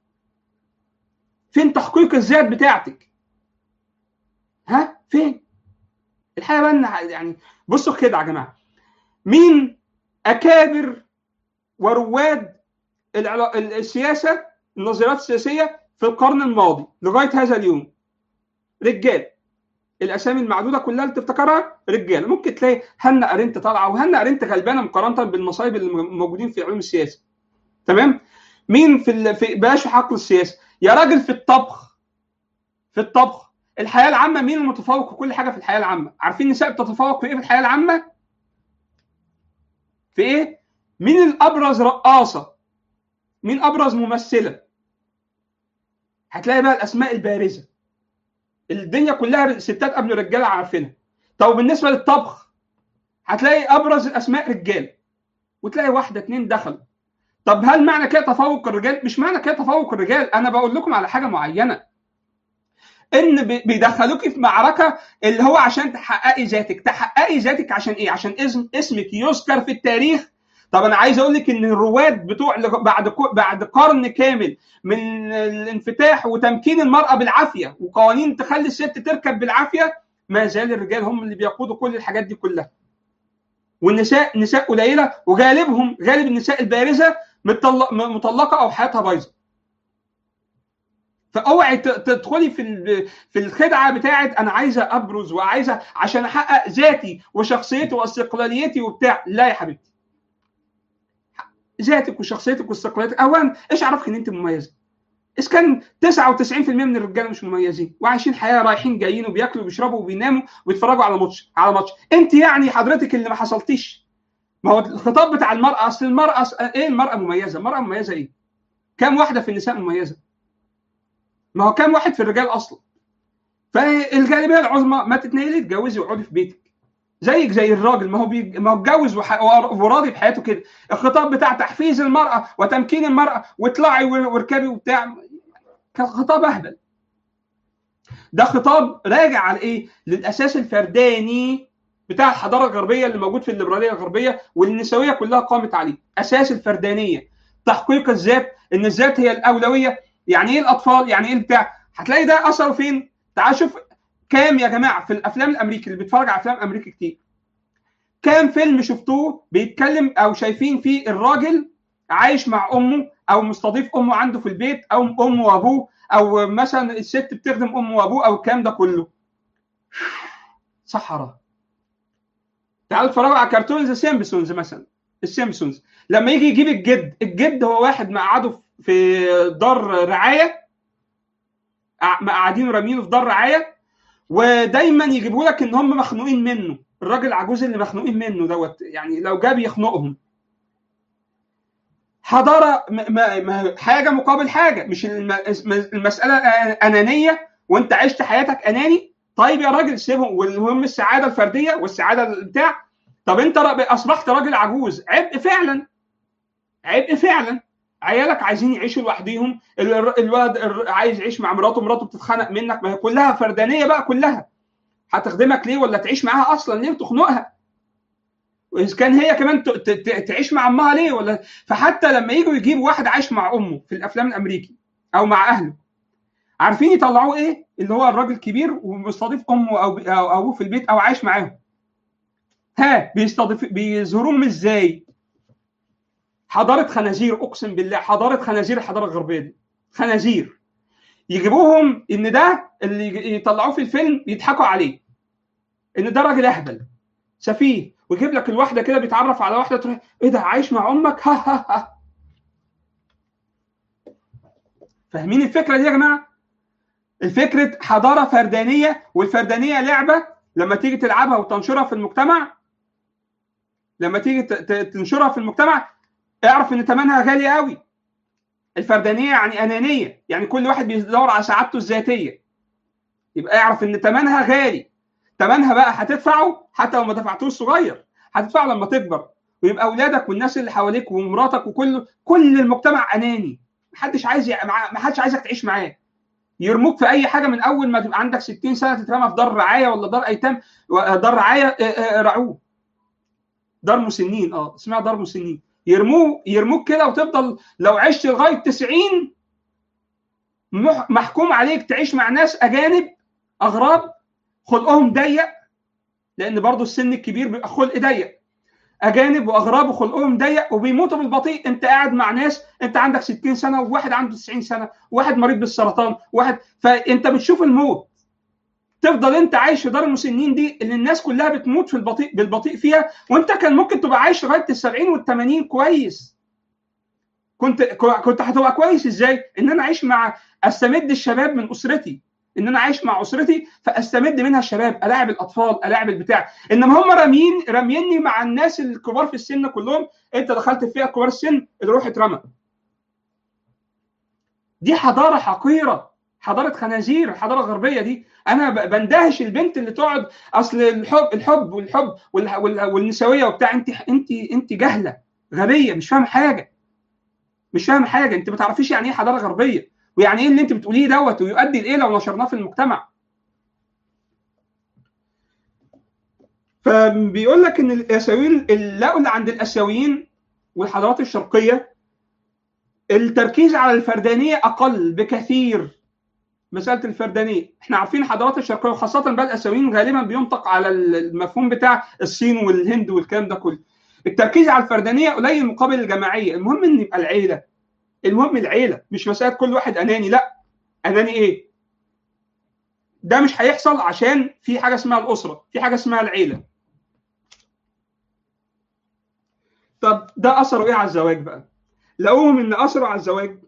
فين تحقيق الذات بتاعتك ها فين الحقيقه بقى يعني بصوا كده يا جماعه مين اكابر ورواد السياسه النظريات السياسيه في القرن الماضي لغايه هذا اليوم رجال الاسامي المعدوده كلها اللي تفتكرها رجاله ممكن تلاقي هنا ارنت طالعه وهنا ارنت غلبانه مقارنه بالمصايب اللي موجودين في علوم السياسه تمام مين في ال... في بلاش في حقل السياسه يا راجل في الطبخ في الطبخ الحياه العامه مين المتفوق في كل حاجه في الحياه العامه عارفين النساء بتتفوق في ايه في الحياه العامه في ايه مين الابرز رقاصه مين ابرز ممثله هتلاقي بقى الاسماء البارزه الدنيا كلها ستات قبل الرجاله عارفينها طب بالنسبه للطبخ هتلاقي ابرز الاسماء رجال وتلاقي واحده اتنين دخلوا طب هل معنى كده تفوق الرجال مش معنى كده تفوق الرجال انا بقول لكم على حاجه معينه ان بيدخلوكي في معركه اللي هو عشان تحققي ذاتك تحققي ذاتك عشان ايه عشان اسم اسمك يذكر في التاريخ طب انا عايز اقول لك ان الرواد بتوع بعد بعد قرن كامل من الانفتاح وتمكين المراه بالعافيه وقوانين تخلي الست تركب بالعافيه ما زال الرجال هم اللي بيقودوا كل الحاجات دي كلها والنساء نساء قليله وغالبهم غالب النساء البارزه مطلقه او حياتها بايظه فاوعي تدخلي في في الخدعه بتاعت انا عايزه ابرز وعايزه عشان احقق ذاتي وشخصيتي واستقلاليتي وبتاع لا يا حبيبتي ذاتك وشخصيتك واستقلاليتك اولا ايش عرفك ان انت مميزه؟ اذا كان 99% من الرجاله مش مميزين وعايشين حياه رايحين جايين وبياكلوا وبيشربوا وبيناموا ويتفرجوا على ماتش على ماتش انت يعني حضرتك اللي ما حصلتيش ما هو الخطاب بتاع المراه اصل المراه أصل ايه المراه مميزه؟ المراه مميزه ايه؟ كم واحده في النساء مميزه؟ ما هو كم واحد في الرجال اصلا؟ فالغالبيه العظمى ما تتنقلي تتجوزي وقعدي في بيتك زيك زي الراجل ما هو بي... ما هو اتجوز وح... وراضي بحياته كده الخطاب بتاع تحفيز المراه وتمكين المراه واطلعي واركبي وبتاع كان خطاب اهبل ده خطاب راجع على ايه؟ للاساس الفرداني بتاع الحضاره الغربيه اللي موجود في الليبراليه الغربيه والنسويه كلها قامت عليه، اساس الفردانيه تحقيق الذات ان الذات هي الاولويه يعني ايه الاطفال؟ يعني ايه البتاع؟ هتلاقي ده اثره فين؟ تعال شوف كام يا جماعه في الافلام الامريكي اللي بيتفرج على افلام امريكي كتير كام فيلم شفتوه بيتكلم او شايفين فيه الراجل عايش مع امه او مستضيف امه عنده في البيت او امه وابوه او مثلا الست بتخدم امه وابوه او الكلام ده كله صحراء تعالوا اتفرجوا على كرتون ذا سيمبسونز مثلا السيمبسونز لما يجي يجيب الجد الجد هو واحد مقعده في دار رعايه مقعدينه رامينه في دار رعايه ودايما يجيبوا لك ان هم مخنوقين منه الراجل العجوز اللي مخنوقين منه دوت يعني لو جاب يخنقهم حضاره ما حاجه مقابل حاجه مش المساله انانيه وانت عشت حياتك اناني طيب يا راجل سيبهم والمهم السعاده الفرديه والسعاده بتاع طب انت اصبحت راجل عجوز عبء فعلا عبء فعلا عيالك عايزين يعيشوا لوحدهم الولد عايز يعيش مع مراته مراته بتتخانق منك ما هي كلها فردانيه بقى كلها هتخدمك ليه ولا تعيش معاها اصلا ليه وتخنقها واذا كان هي كمان تعيش مع امها ليه ولا فحتى لما يجوا يجيبوا واحد عايش مع امه في الافلام الامريكي او مع اهله عارفين يطلعوه ايه اللي هو الراجل كبير ومستضيف امه او ابوه في البيت او عايش معاهم ها بيستضيف بيظهروهم ازاي حضاره خنازير اقسم بالله حضاره خنازير الحضاره الغربيه دي خنازير يجيبوهم ان ده اللي يطلعوه في الفيلم يضحكوا عليه ان ده راجل اهبل سفيه ويجيب لك الواحده كده بيتعرف على واحده تروح ايه ده عايش مع امك ها ها ها فاهمين الفكره دي يا جماعه الفكره حضاره فردانيه والفردانيه لعبه لما تيجي تلعبها وتنشرها في المجتمع لما تيجي تنشرها في المجتمع اعرف ان ثمنها غالي قوي الفردانيه يعني انانيه يعني كل واحد بيدور على سعادته الذاتيه يبقى اعرف ان ثمنها غالي ثمنها بقى هتدفعه حتى لو ما دفعتوش صغير هتدفعه لما تكبر ويبقى اولادك والناس اللي حواليك ومراتك وكل كل المجتمع اناني محدش عايز ما حدش عايزك تعيش معاه يرموك في اي حاجه من اول ما تبقى عندك 60 سنه تترمى في دار رعايه ولا دار ايتام دار رعايه رعوه دار مسنين اه اسمها دار مسنين يرموه يرموك كده وتفضل لو عشت لغايه 90 محكوم عليك تعيش مع ناس اجانب اغراب خلقهم ضيق لان برضو السن الكبير بيبقى خلق ضيق اجانب واغراب وخلقهم ضيق وبيموتوا بالبطيء انت قاعد مع ناس انت عندك 60 سنه وواحد عنده 90 سنه وواحد مريض بالسرطان واحد فانت بتشوف الموت تفضل انت عايش في دار المسنين دي اللي الناس كلها بتموت في البطيء بالبطيء فيها وانت كان ممكن تبقى عايش لغايه ال 70 وال 80 كويس كنت كنت هتبقى كويس ازاي؟ ان انا اعيش مع استمد الشباب من اسرتي ان انا عايش مع اسرتي فاستمد منها الشباب الاعب الاطفال الاعب البتاع انما هم راميين راميني مع الناس الكبار في السن كلهم انت دخلت فيها كبار السن اللي روح اترمى دي حضاره حقيره حضاره خنازير الحضاره الغربيه دي انا بندهش البنت اللي تقعد اصل الحب الحب والحب والنسويه وبتاع انت انت انت جهله غبيه مش فاهمه حاجه مش فاهمه حاجه انت ما تعرفيش يعني ايه حضاره غربيه ويعني ايه اللي انت بتقوليه دوت ويؤدي لايه لو نشرناه في المجتمع فبيقول لك ان الاسيويين لقوا اللي عند الاسيويين والحضارات الشرقيه التركيز على الفردانيه اقل بكثير مساله الفردانيه احنا عارفين الحضارات الشرقيه وخاصه بقى الاسيويين غالبا بينطق على المفهوم بتاع الصين والهند والكلام ده كله التركيز على الفردانيه قليل مقابل الجماعيه المهم ان يبقى العيله المهم العيله مش مساله كل واحد اناني لا اناني ايه ده مش هيحصل عشان في حاجه اسمها الاسره في حاجه اسمها العيله طب ده اثره ايه على الزواج بقى لقوهم ان اثره على الزواج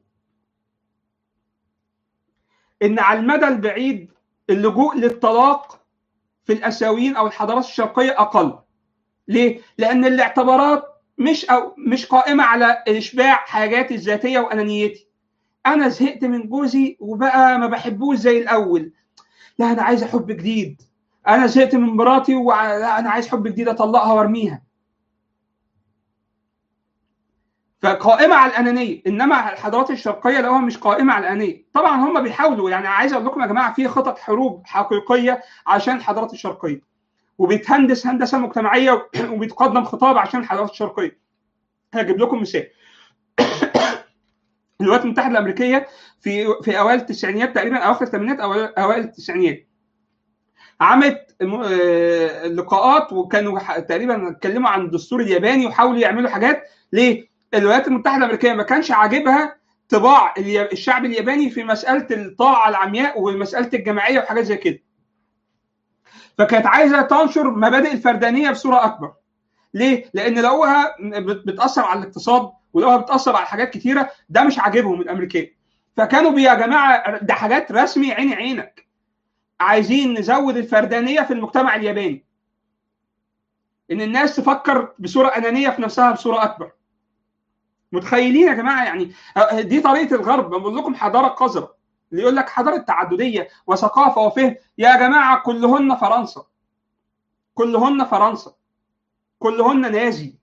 ان على المدى البعيد اللجوء للطلاق في الاسيويين او الحضارات الشرقيه اقل ليه لان الاعتبارات مش أو مش قائمه على اشباع حاجاتي الذاتيه وانانيتي انا زهقت من جوزي وبقى ما بحبوش زي الاول لا انا عايز حب جديد انا زهقت من مراتي وانا عايز حب جديد اطلقها وارميها فقائمه على الانانيه انما الحضارات الشرقيه لقوها مش قائمه على الانانيه طبعا هم بيحاولوا يعني عايز اقول لكم يا جماعه في خطط حروب حقيقيه عشان الحضارات الشرقيه وبيتهندس هندسه مجتمعيه وبيتقدم خطاب عشان الحضارات الشرقيه هجيب لكم مثال الولايات المتحده الامريكيه في في اوائل التسعينيات تقريبا اواخر الثمانينات او اوائل التسعينيات عملت لقاءات وكانوا تقريبا اتكلموا عن الدستور الياباني وحاولوا يعملوا حاجات ليه؟ الولايات المتحده الامريكيه ما كانش عاجبها طباع الشعب الياباني في مساله الطاعه العمياء ومساله الجماعيه وحاجات زي كده. فكانت عايزه تنشر مبادئ الفردانيه بصوره اكبر. ليه؟ لان لقوها بتاثر على الاقتصاد ولقوها بتاثر على حاجات كتيره ده مش عاجبهم الامريكان. فكانوا يا جماعه ده حاجات رسمي عيني عينك. عايزين نزود الفردانيه في المجتمع الياباني. ان الناس تفكر بصوره انانيه في نفسها بصوره اكبر. متخيلين يا جماعه يعني دي طريقه الغرب بقول لكم حضاره قذره اللي يقول لك حضاره تعدديه وثقافه وفهم يا جماعه كلهن فرنسا كلهن فرنسا كلهن نازي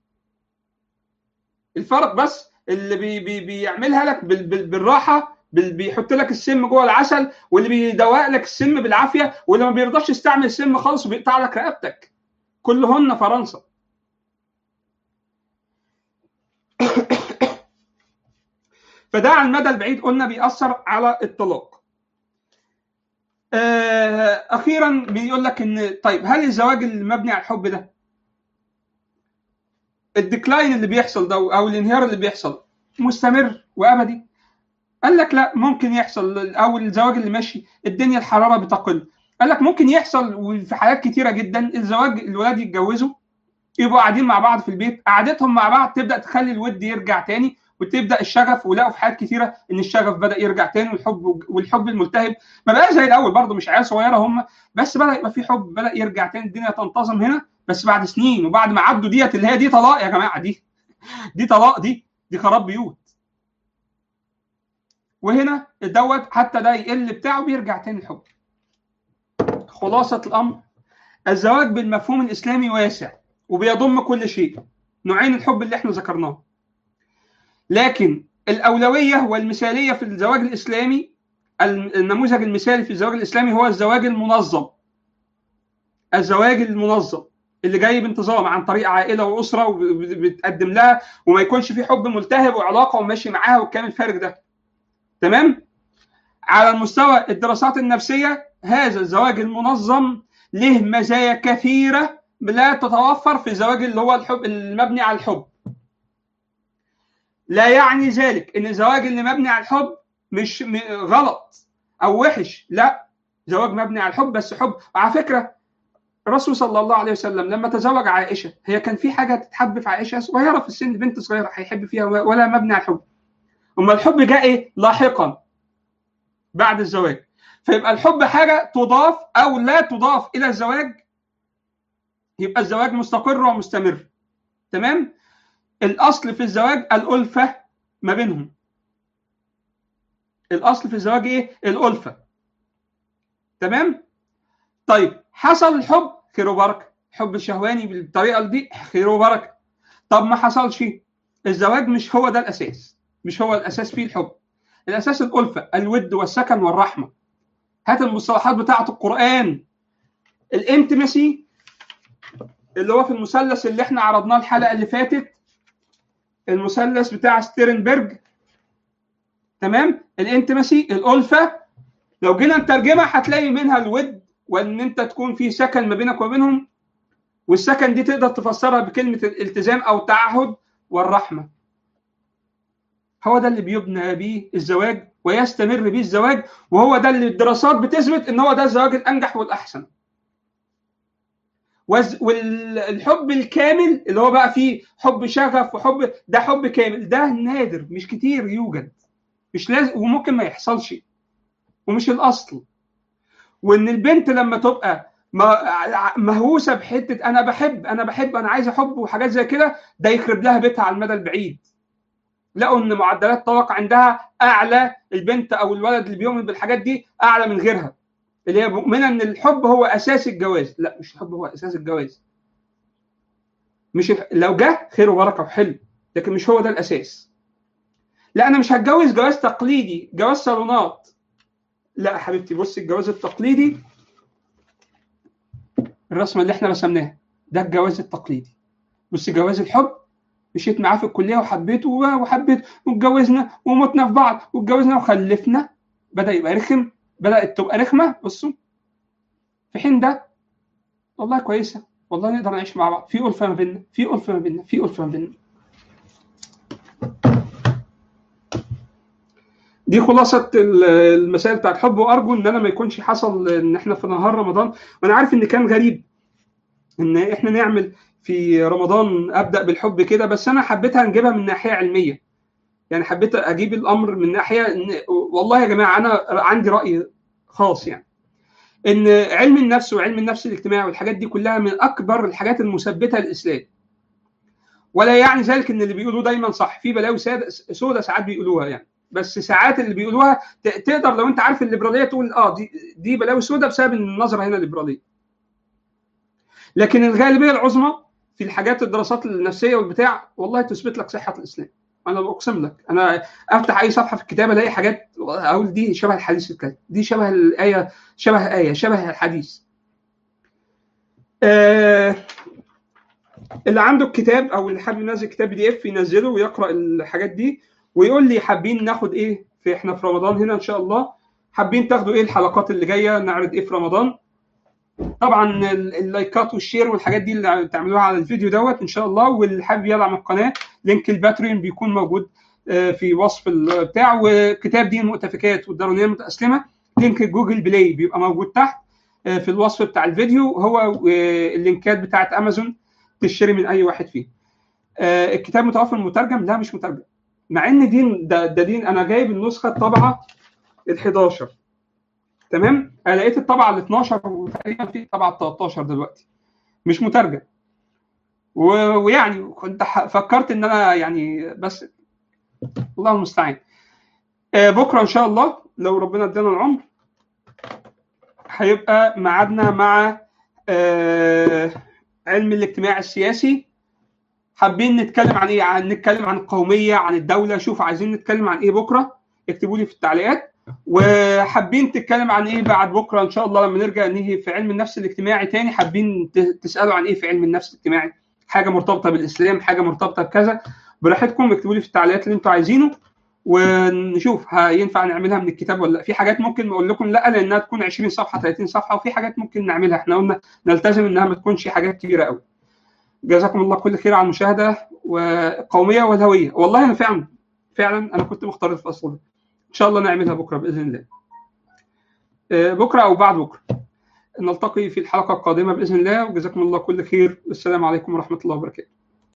الفرق بس اللي بي بي بيعملها لك بال بال بالراحه بال بيحط لك السم جوه العسل واللي بيدوق لك السم بالعافيه واللي ما بيرضاش يستعمل السم خالص وبيقطع لك رقبتك كلهن فرنسا فده على المدى البعيد قلنا بيأثر على الطلاق. أخيرا بيقول لك إن طيب هل الزواج المبني على الحب ده الديكلاين اللي بيحصل ده أو الانهيار اللي بيحصل مستمر وأبدي؟ قال لك لا ممكن يحصل أو الزواج اللي ماشي الدنيا الحرارة بتقل. قال لك ممكن يحصل في حالات كتيرة جدا الزواج الولاد يتجوزوا يبقوا قاعدين مع بعض في البيت قعدتهم مع بعض تبدأ تخلي الود يرجع تاني وتبدا الشغف ولقوا في حاجات كثيره ان الشغف بدا يرجع تاني والحب والحب الملتهب ما بقاش زي الاول برضه مش عيال صغيره هم بس بدا يبقى في حب بدا يرجع تاني الدنيا تنتظم هنا بس بعد سنين وبعد ما عدوا ديت اللي هي دي طلاق يا جماعه دي دي طلاق دي دي خراب بيوت وهنا دوت حتى ده يقل بتاعه بيرجع تاني الحب خلاصه الامر الزواج بالمفهوم الاسلامي واسع وبيضم كل شيء نوعين الحب اللي احنا ذكرناه لكن الأولوية والمثالية في الزواج الإسلامي النموذج المثالي في الزواج الإسلامي هو الزواج المنظم الزواج المنظم اللي جاي بانتظام عن طريق عائلة وأسرة وبتقدم لها وما يكونش في حب ملتهب وعلاقة وماشي معاها والكلام الفارغ ده تمام على المستوى الدراسات النفسية هذا الزواج المنظم له مزايا كثيرة لا تتوفر في الزواج اللي هو الحب المبني على الحب لا يعني ذلك ان الزواج اللي مبني على الحب مش غلط او وحش لا زواج مبني على الحب بس حب على فكره الرسول صلى الله عليه وسلم لما تزوج عائشه هي كان في حاجه تتحب في عائشه صغيره في السن بنت صغيره هيحب فيها ولا مبني على الحب اما الحب جاء ايه لاحقا بعد الزواج فيبقى الحب حاجه تضاف او لا تضاف الى الزواج يبقى الزواج مستقر ومستمر تمام الاصل في الزواج الالفه ما بينهم الاصل في الزواج ايه الالفه تمام طيب حصل الحب خير وبركه حب الشهواني بالطريقه دي خير وبركه طب ما حصلش الزواج مش هو ده الاساس مش هو الاساس فيه الحب الاساس الالفه الود والسكن والرحمه هات المصطلحات بتاعه القران الانتمسي اللي هو في المثلث اللي احنا عرضناه الحلقه اللي فاتت المثلث بتاع ستيرنبرج تمام الانتمسي الالفه لو جينا نترجمها هتلاقي منها الود وان انت تكون في سكن ما بينك وبينهم والسكن دي تقدر تفسرها بكلمه الالتزام او التعهد والرحمه هو ده اللي بيبنى بيه الزواج ويستمر بيه الزواج وهو ده اللي الدراسات بتثبت ان هو ده الزواج الانجح والاحسن والحب الكامل اللي هو بقى فيه حب شغف وحب ده حب كامل ده نادر مش كتير يوجد مش لازم وممكن ما يحصلش ومش الاصل وان البنت لما تبقى مهووسه بحته انا بحب انا بحب انا عايزه حب وحاجات زي كده ده يخرب لها بيتها على المدى البعيد لقوا ان معدلات الطلاق عندها اعلى البنت او الولد اللي بيؤمن بالحاجات دي اعلى من غيرها اللي هي مؤمنه ان الحب هو اساس الجواز لا مش الحب هو اساس الجواز مش لو جه خير وبركه وحلو لكن مش هو ده الاساس لا انا مش هتجوز جواز تقليدي جواز صالونات لا يا حبيبتي بصي الجواز التقليدي الرسمه اللي احنا رسمناها ده الجواز التقليدي بصي جواز الحب مشيت معاه في الكليه وحبيته وحبيت واتجوزنا ومتنا في بعض واتجوزنا وخلفنا بدا يبقى رخم بدات تبقى رخمه بصوا في حين ده والله كويسه والله نقدر نعيش مع بعض في ألفة ما بيننا في ألفة ما بيننا في ألفة ما بيننا دي خلاصة المسائل بتاعت حب وأرجو إن أنا ما يكونش حصل إن إحنا في نهار رمضان وأنا عارف إن كان غريب إن إحنا نعمل في رمضان أبدأ بالحب كده بس أنا حبيتها نجيبها من ناحية علمية يعني حبيت أجيب الأمر من ناحية إن والله يا جماعة أنا عندي رأي خاص يعني ان علم النفس وعلم النفس الاجتماعي والحاجات دي كلها من اكبر الحاجات المثبته للاسلام ولا يعني ذلك ان اللي بيقولوه دايما صح في بلاوي سودة ساعات بيقولوها يعني بس ساعات اللي بيقولوها تقدر لو انت عارف الليبراليه تقول اه دي دي بلاوي سودة بسبب ان النظره هنا ليبراليه لكن الغالبيه العظمى في الحاجات الدراسات النفسيه والبتاع والله تثبت لك صحه الاسلام انا بقسم لك انا افتح اي صفحه في الكتاب الاقي حاجات اقول دي شبه الحديث الكلام دي شبه الايه شبه ايه شبه الحديث آه اللي عنده الكتاب او اللي حابب ينزل كتاب بي دي اف ينزله ويقرا الحاجات دي ويقول لي حابين ناخد ايه في احنا في رمضان هنا ان شاء الله حابين تاخدوا ايه الحلقات اللي جايه نعرض ايه في رمضان طبعا اللايكات والشير والحاجات دي اللي تعملوها على الفيديو دوت ان شاء الله واللي حابب يدعم القناه لينك الباتريون بيكون موجود في وصف البتاع وكتاب دين المؤتفكات والدارونيه المتاسلمه لينك جوجل بلاي بيبقى موجود تحت في الوصف بتاع الفيديو هو اللينكات بتاعت امازون تشتري من اي واحد فيه الكتاب متوفر مترجم لا مش مترجم مع ان دين ده, ده دين انا جايب النسخه الطبعه ال 11 تمام انا لقيت الطبعه ال 12 وتقريبا في الطبعه ال 13 دلوقتي مش مترجم ويعني كنت فكرت ان انا يعني بس الله المستعان بكره ان شاء الله لو ربنا ادانا العمر هيبقى ميعادنا مع علم الاجتماع السياسي حابين نتكلم عن ايه عن نتكلم عن القوميه عن الدوله شوف عايزين نتكلم عن ايه بكره اكتبوا لي في التعليقات وحابين تتكلم عن ايه بعد بكره ان شاء الله لما نرجع نيجي في علم النفس الاجتماعي تاني حابين تسالوا عن ايه في علم النفس الاجتماعي حاجه مرتبطه بالاسلام حاجه مرتبطه بكذا براحتكم اكتبوا لي في التعليقات اللي انتوا عايزينه ونشوف هينفع نعملها من الكتاب ولا لا في حاجات ممكن نقول لكم لا لانها تكون 20 صفحه 30 صفحه وفي حاجات ممكن نعملها احنا قلنا نلتزم انها ما تكونش حاجات كبيره قوي جزاكم الله كل خير على المشاهده والقوميه والهويه والله انا فعلا فعلا انا كنت مختار الفصل ده ان شاء الله نعملها بكره باذن الله بكره او بعد بكره نلتقي في الحلقه القادمه باذن الله وجزاكم الله كل خير والسلام عليكم ورحمه الله وبركاته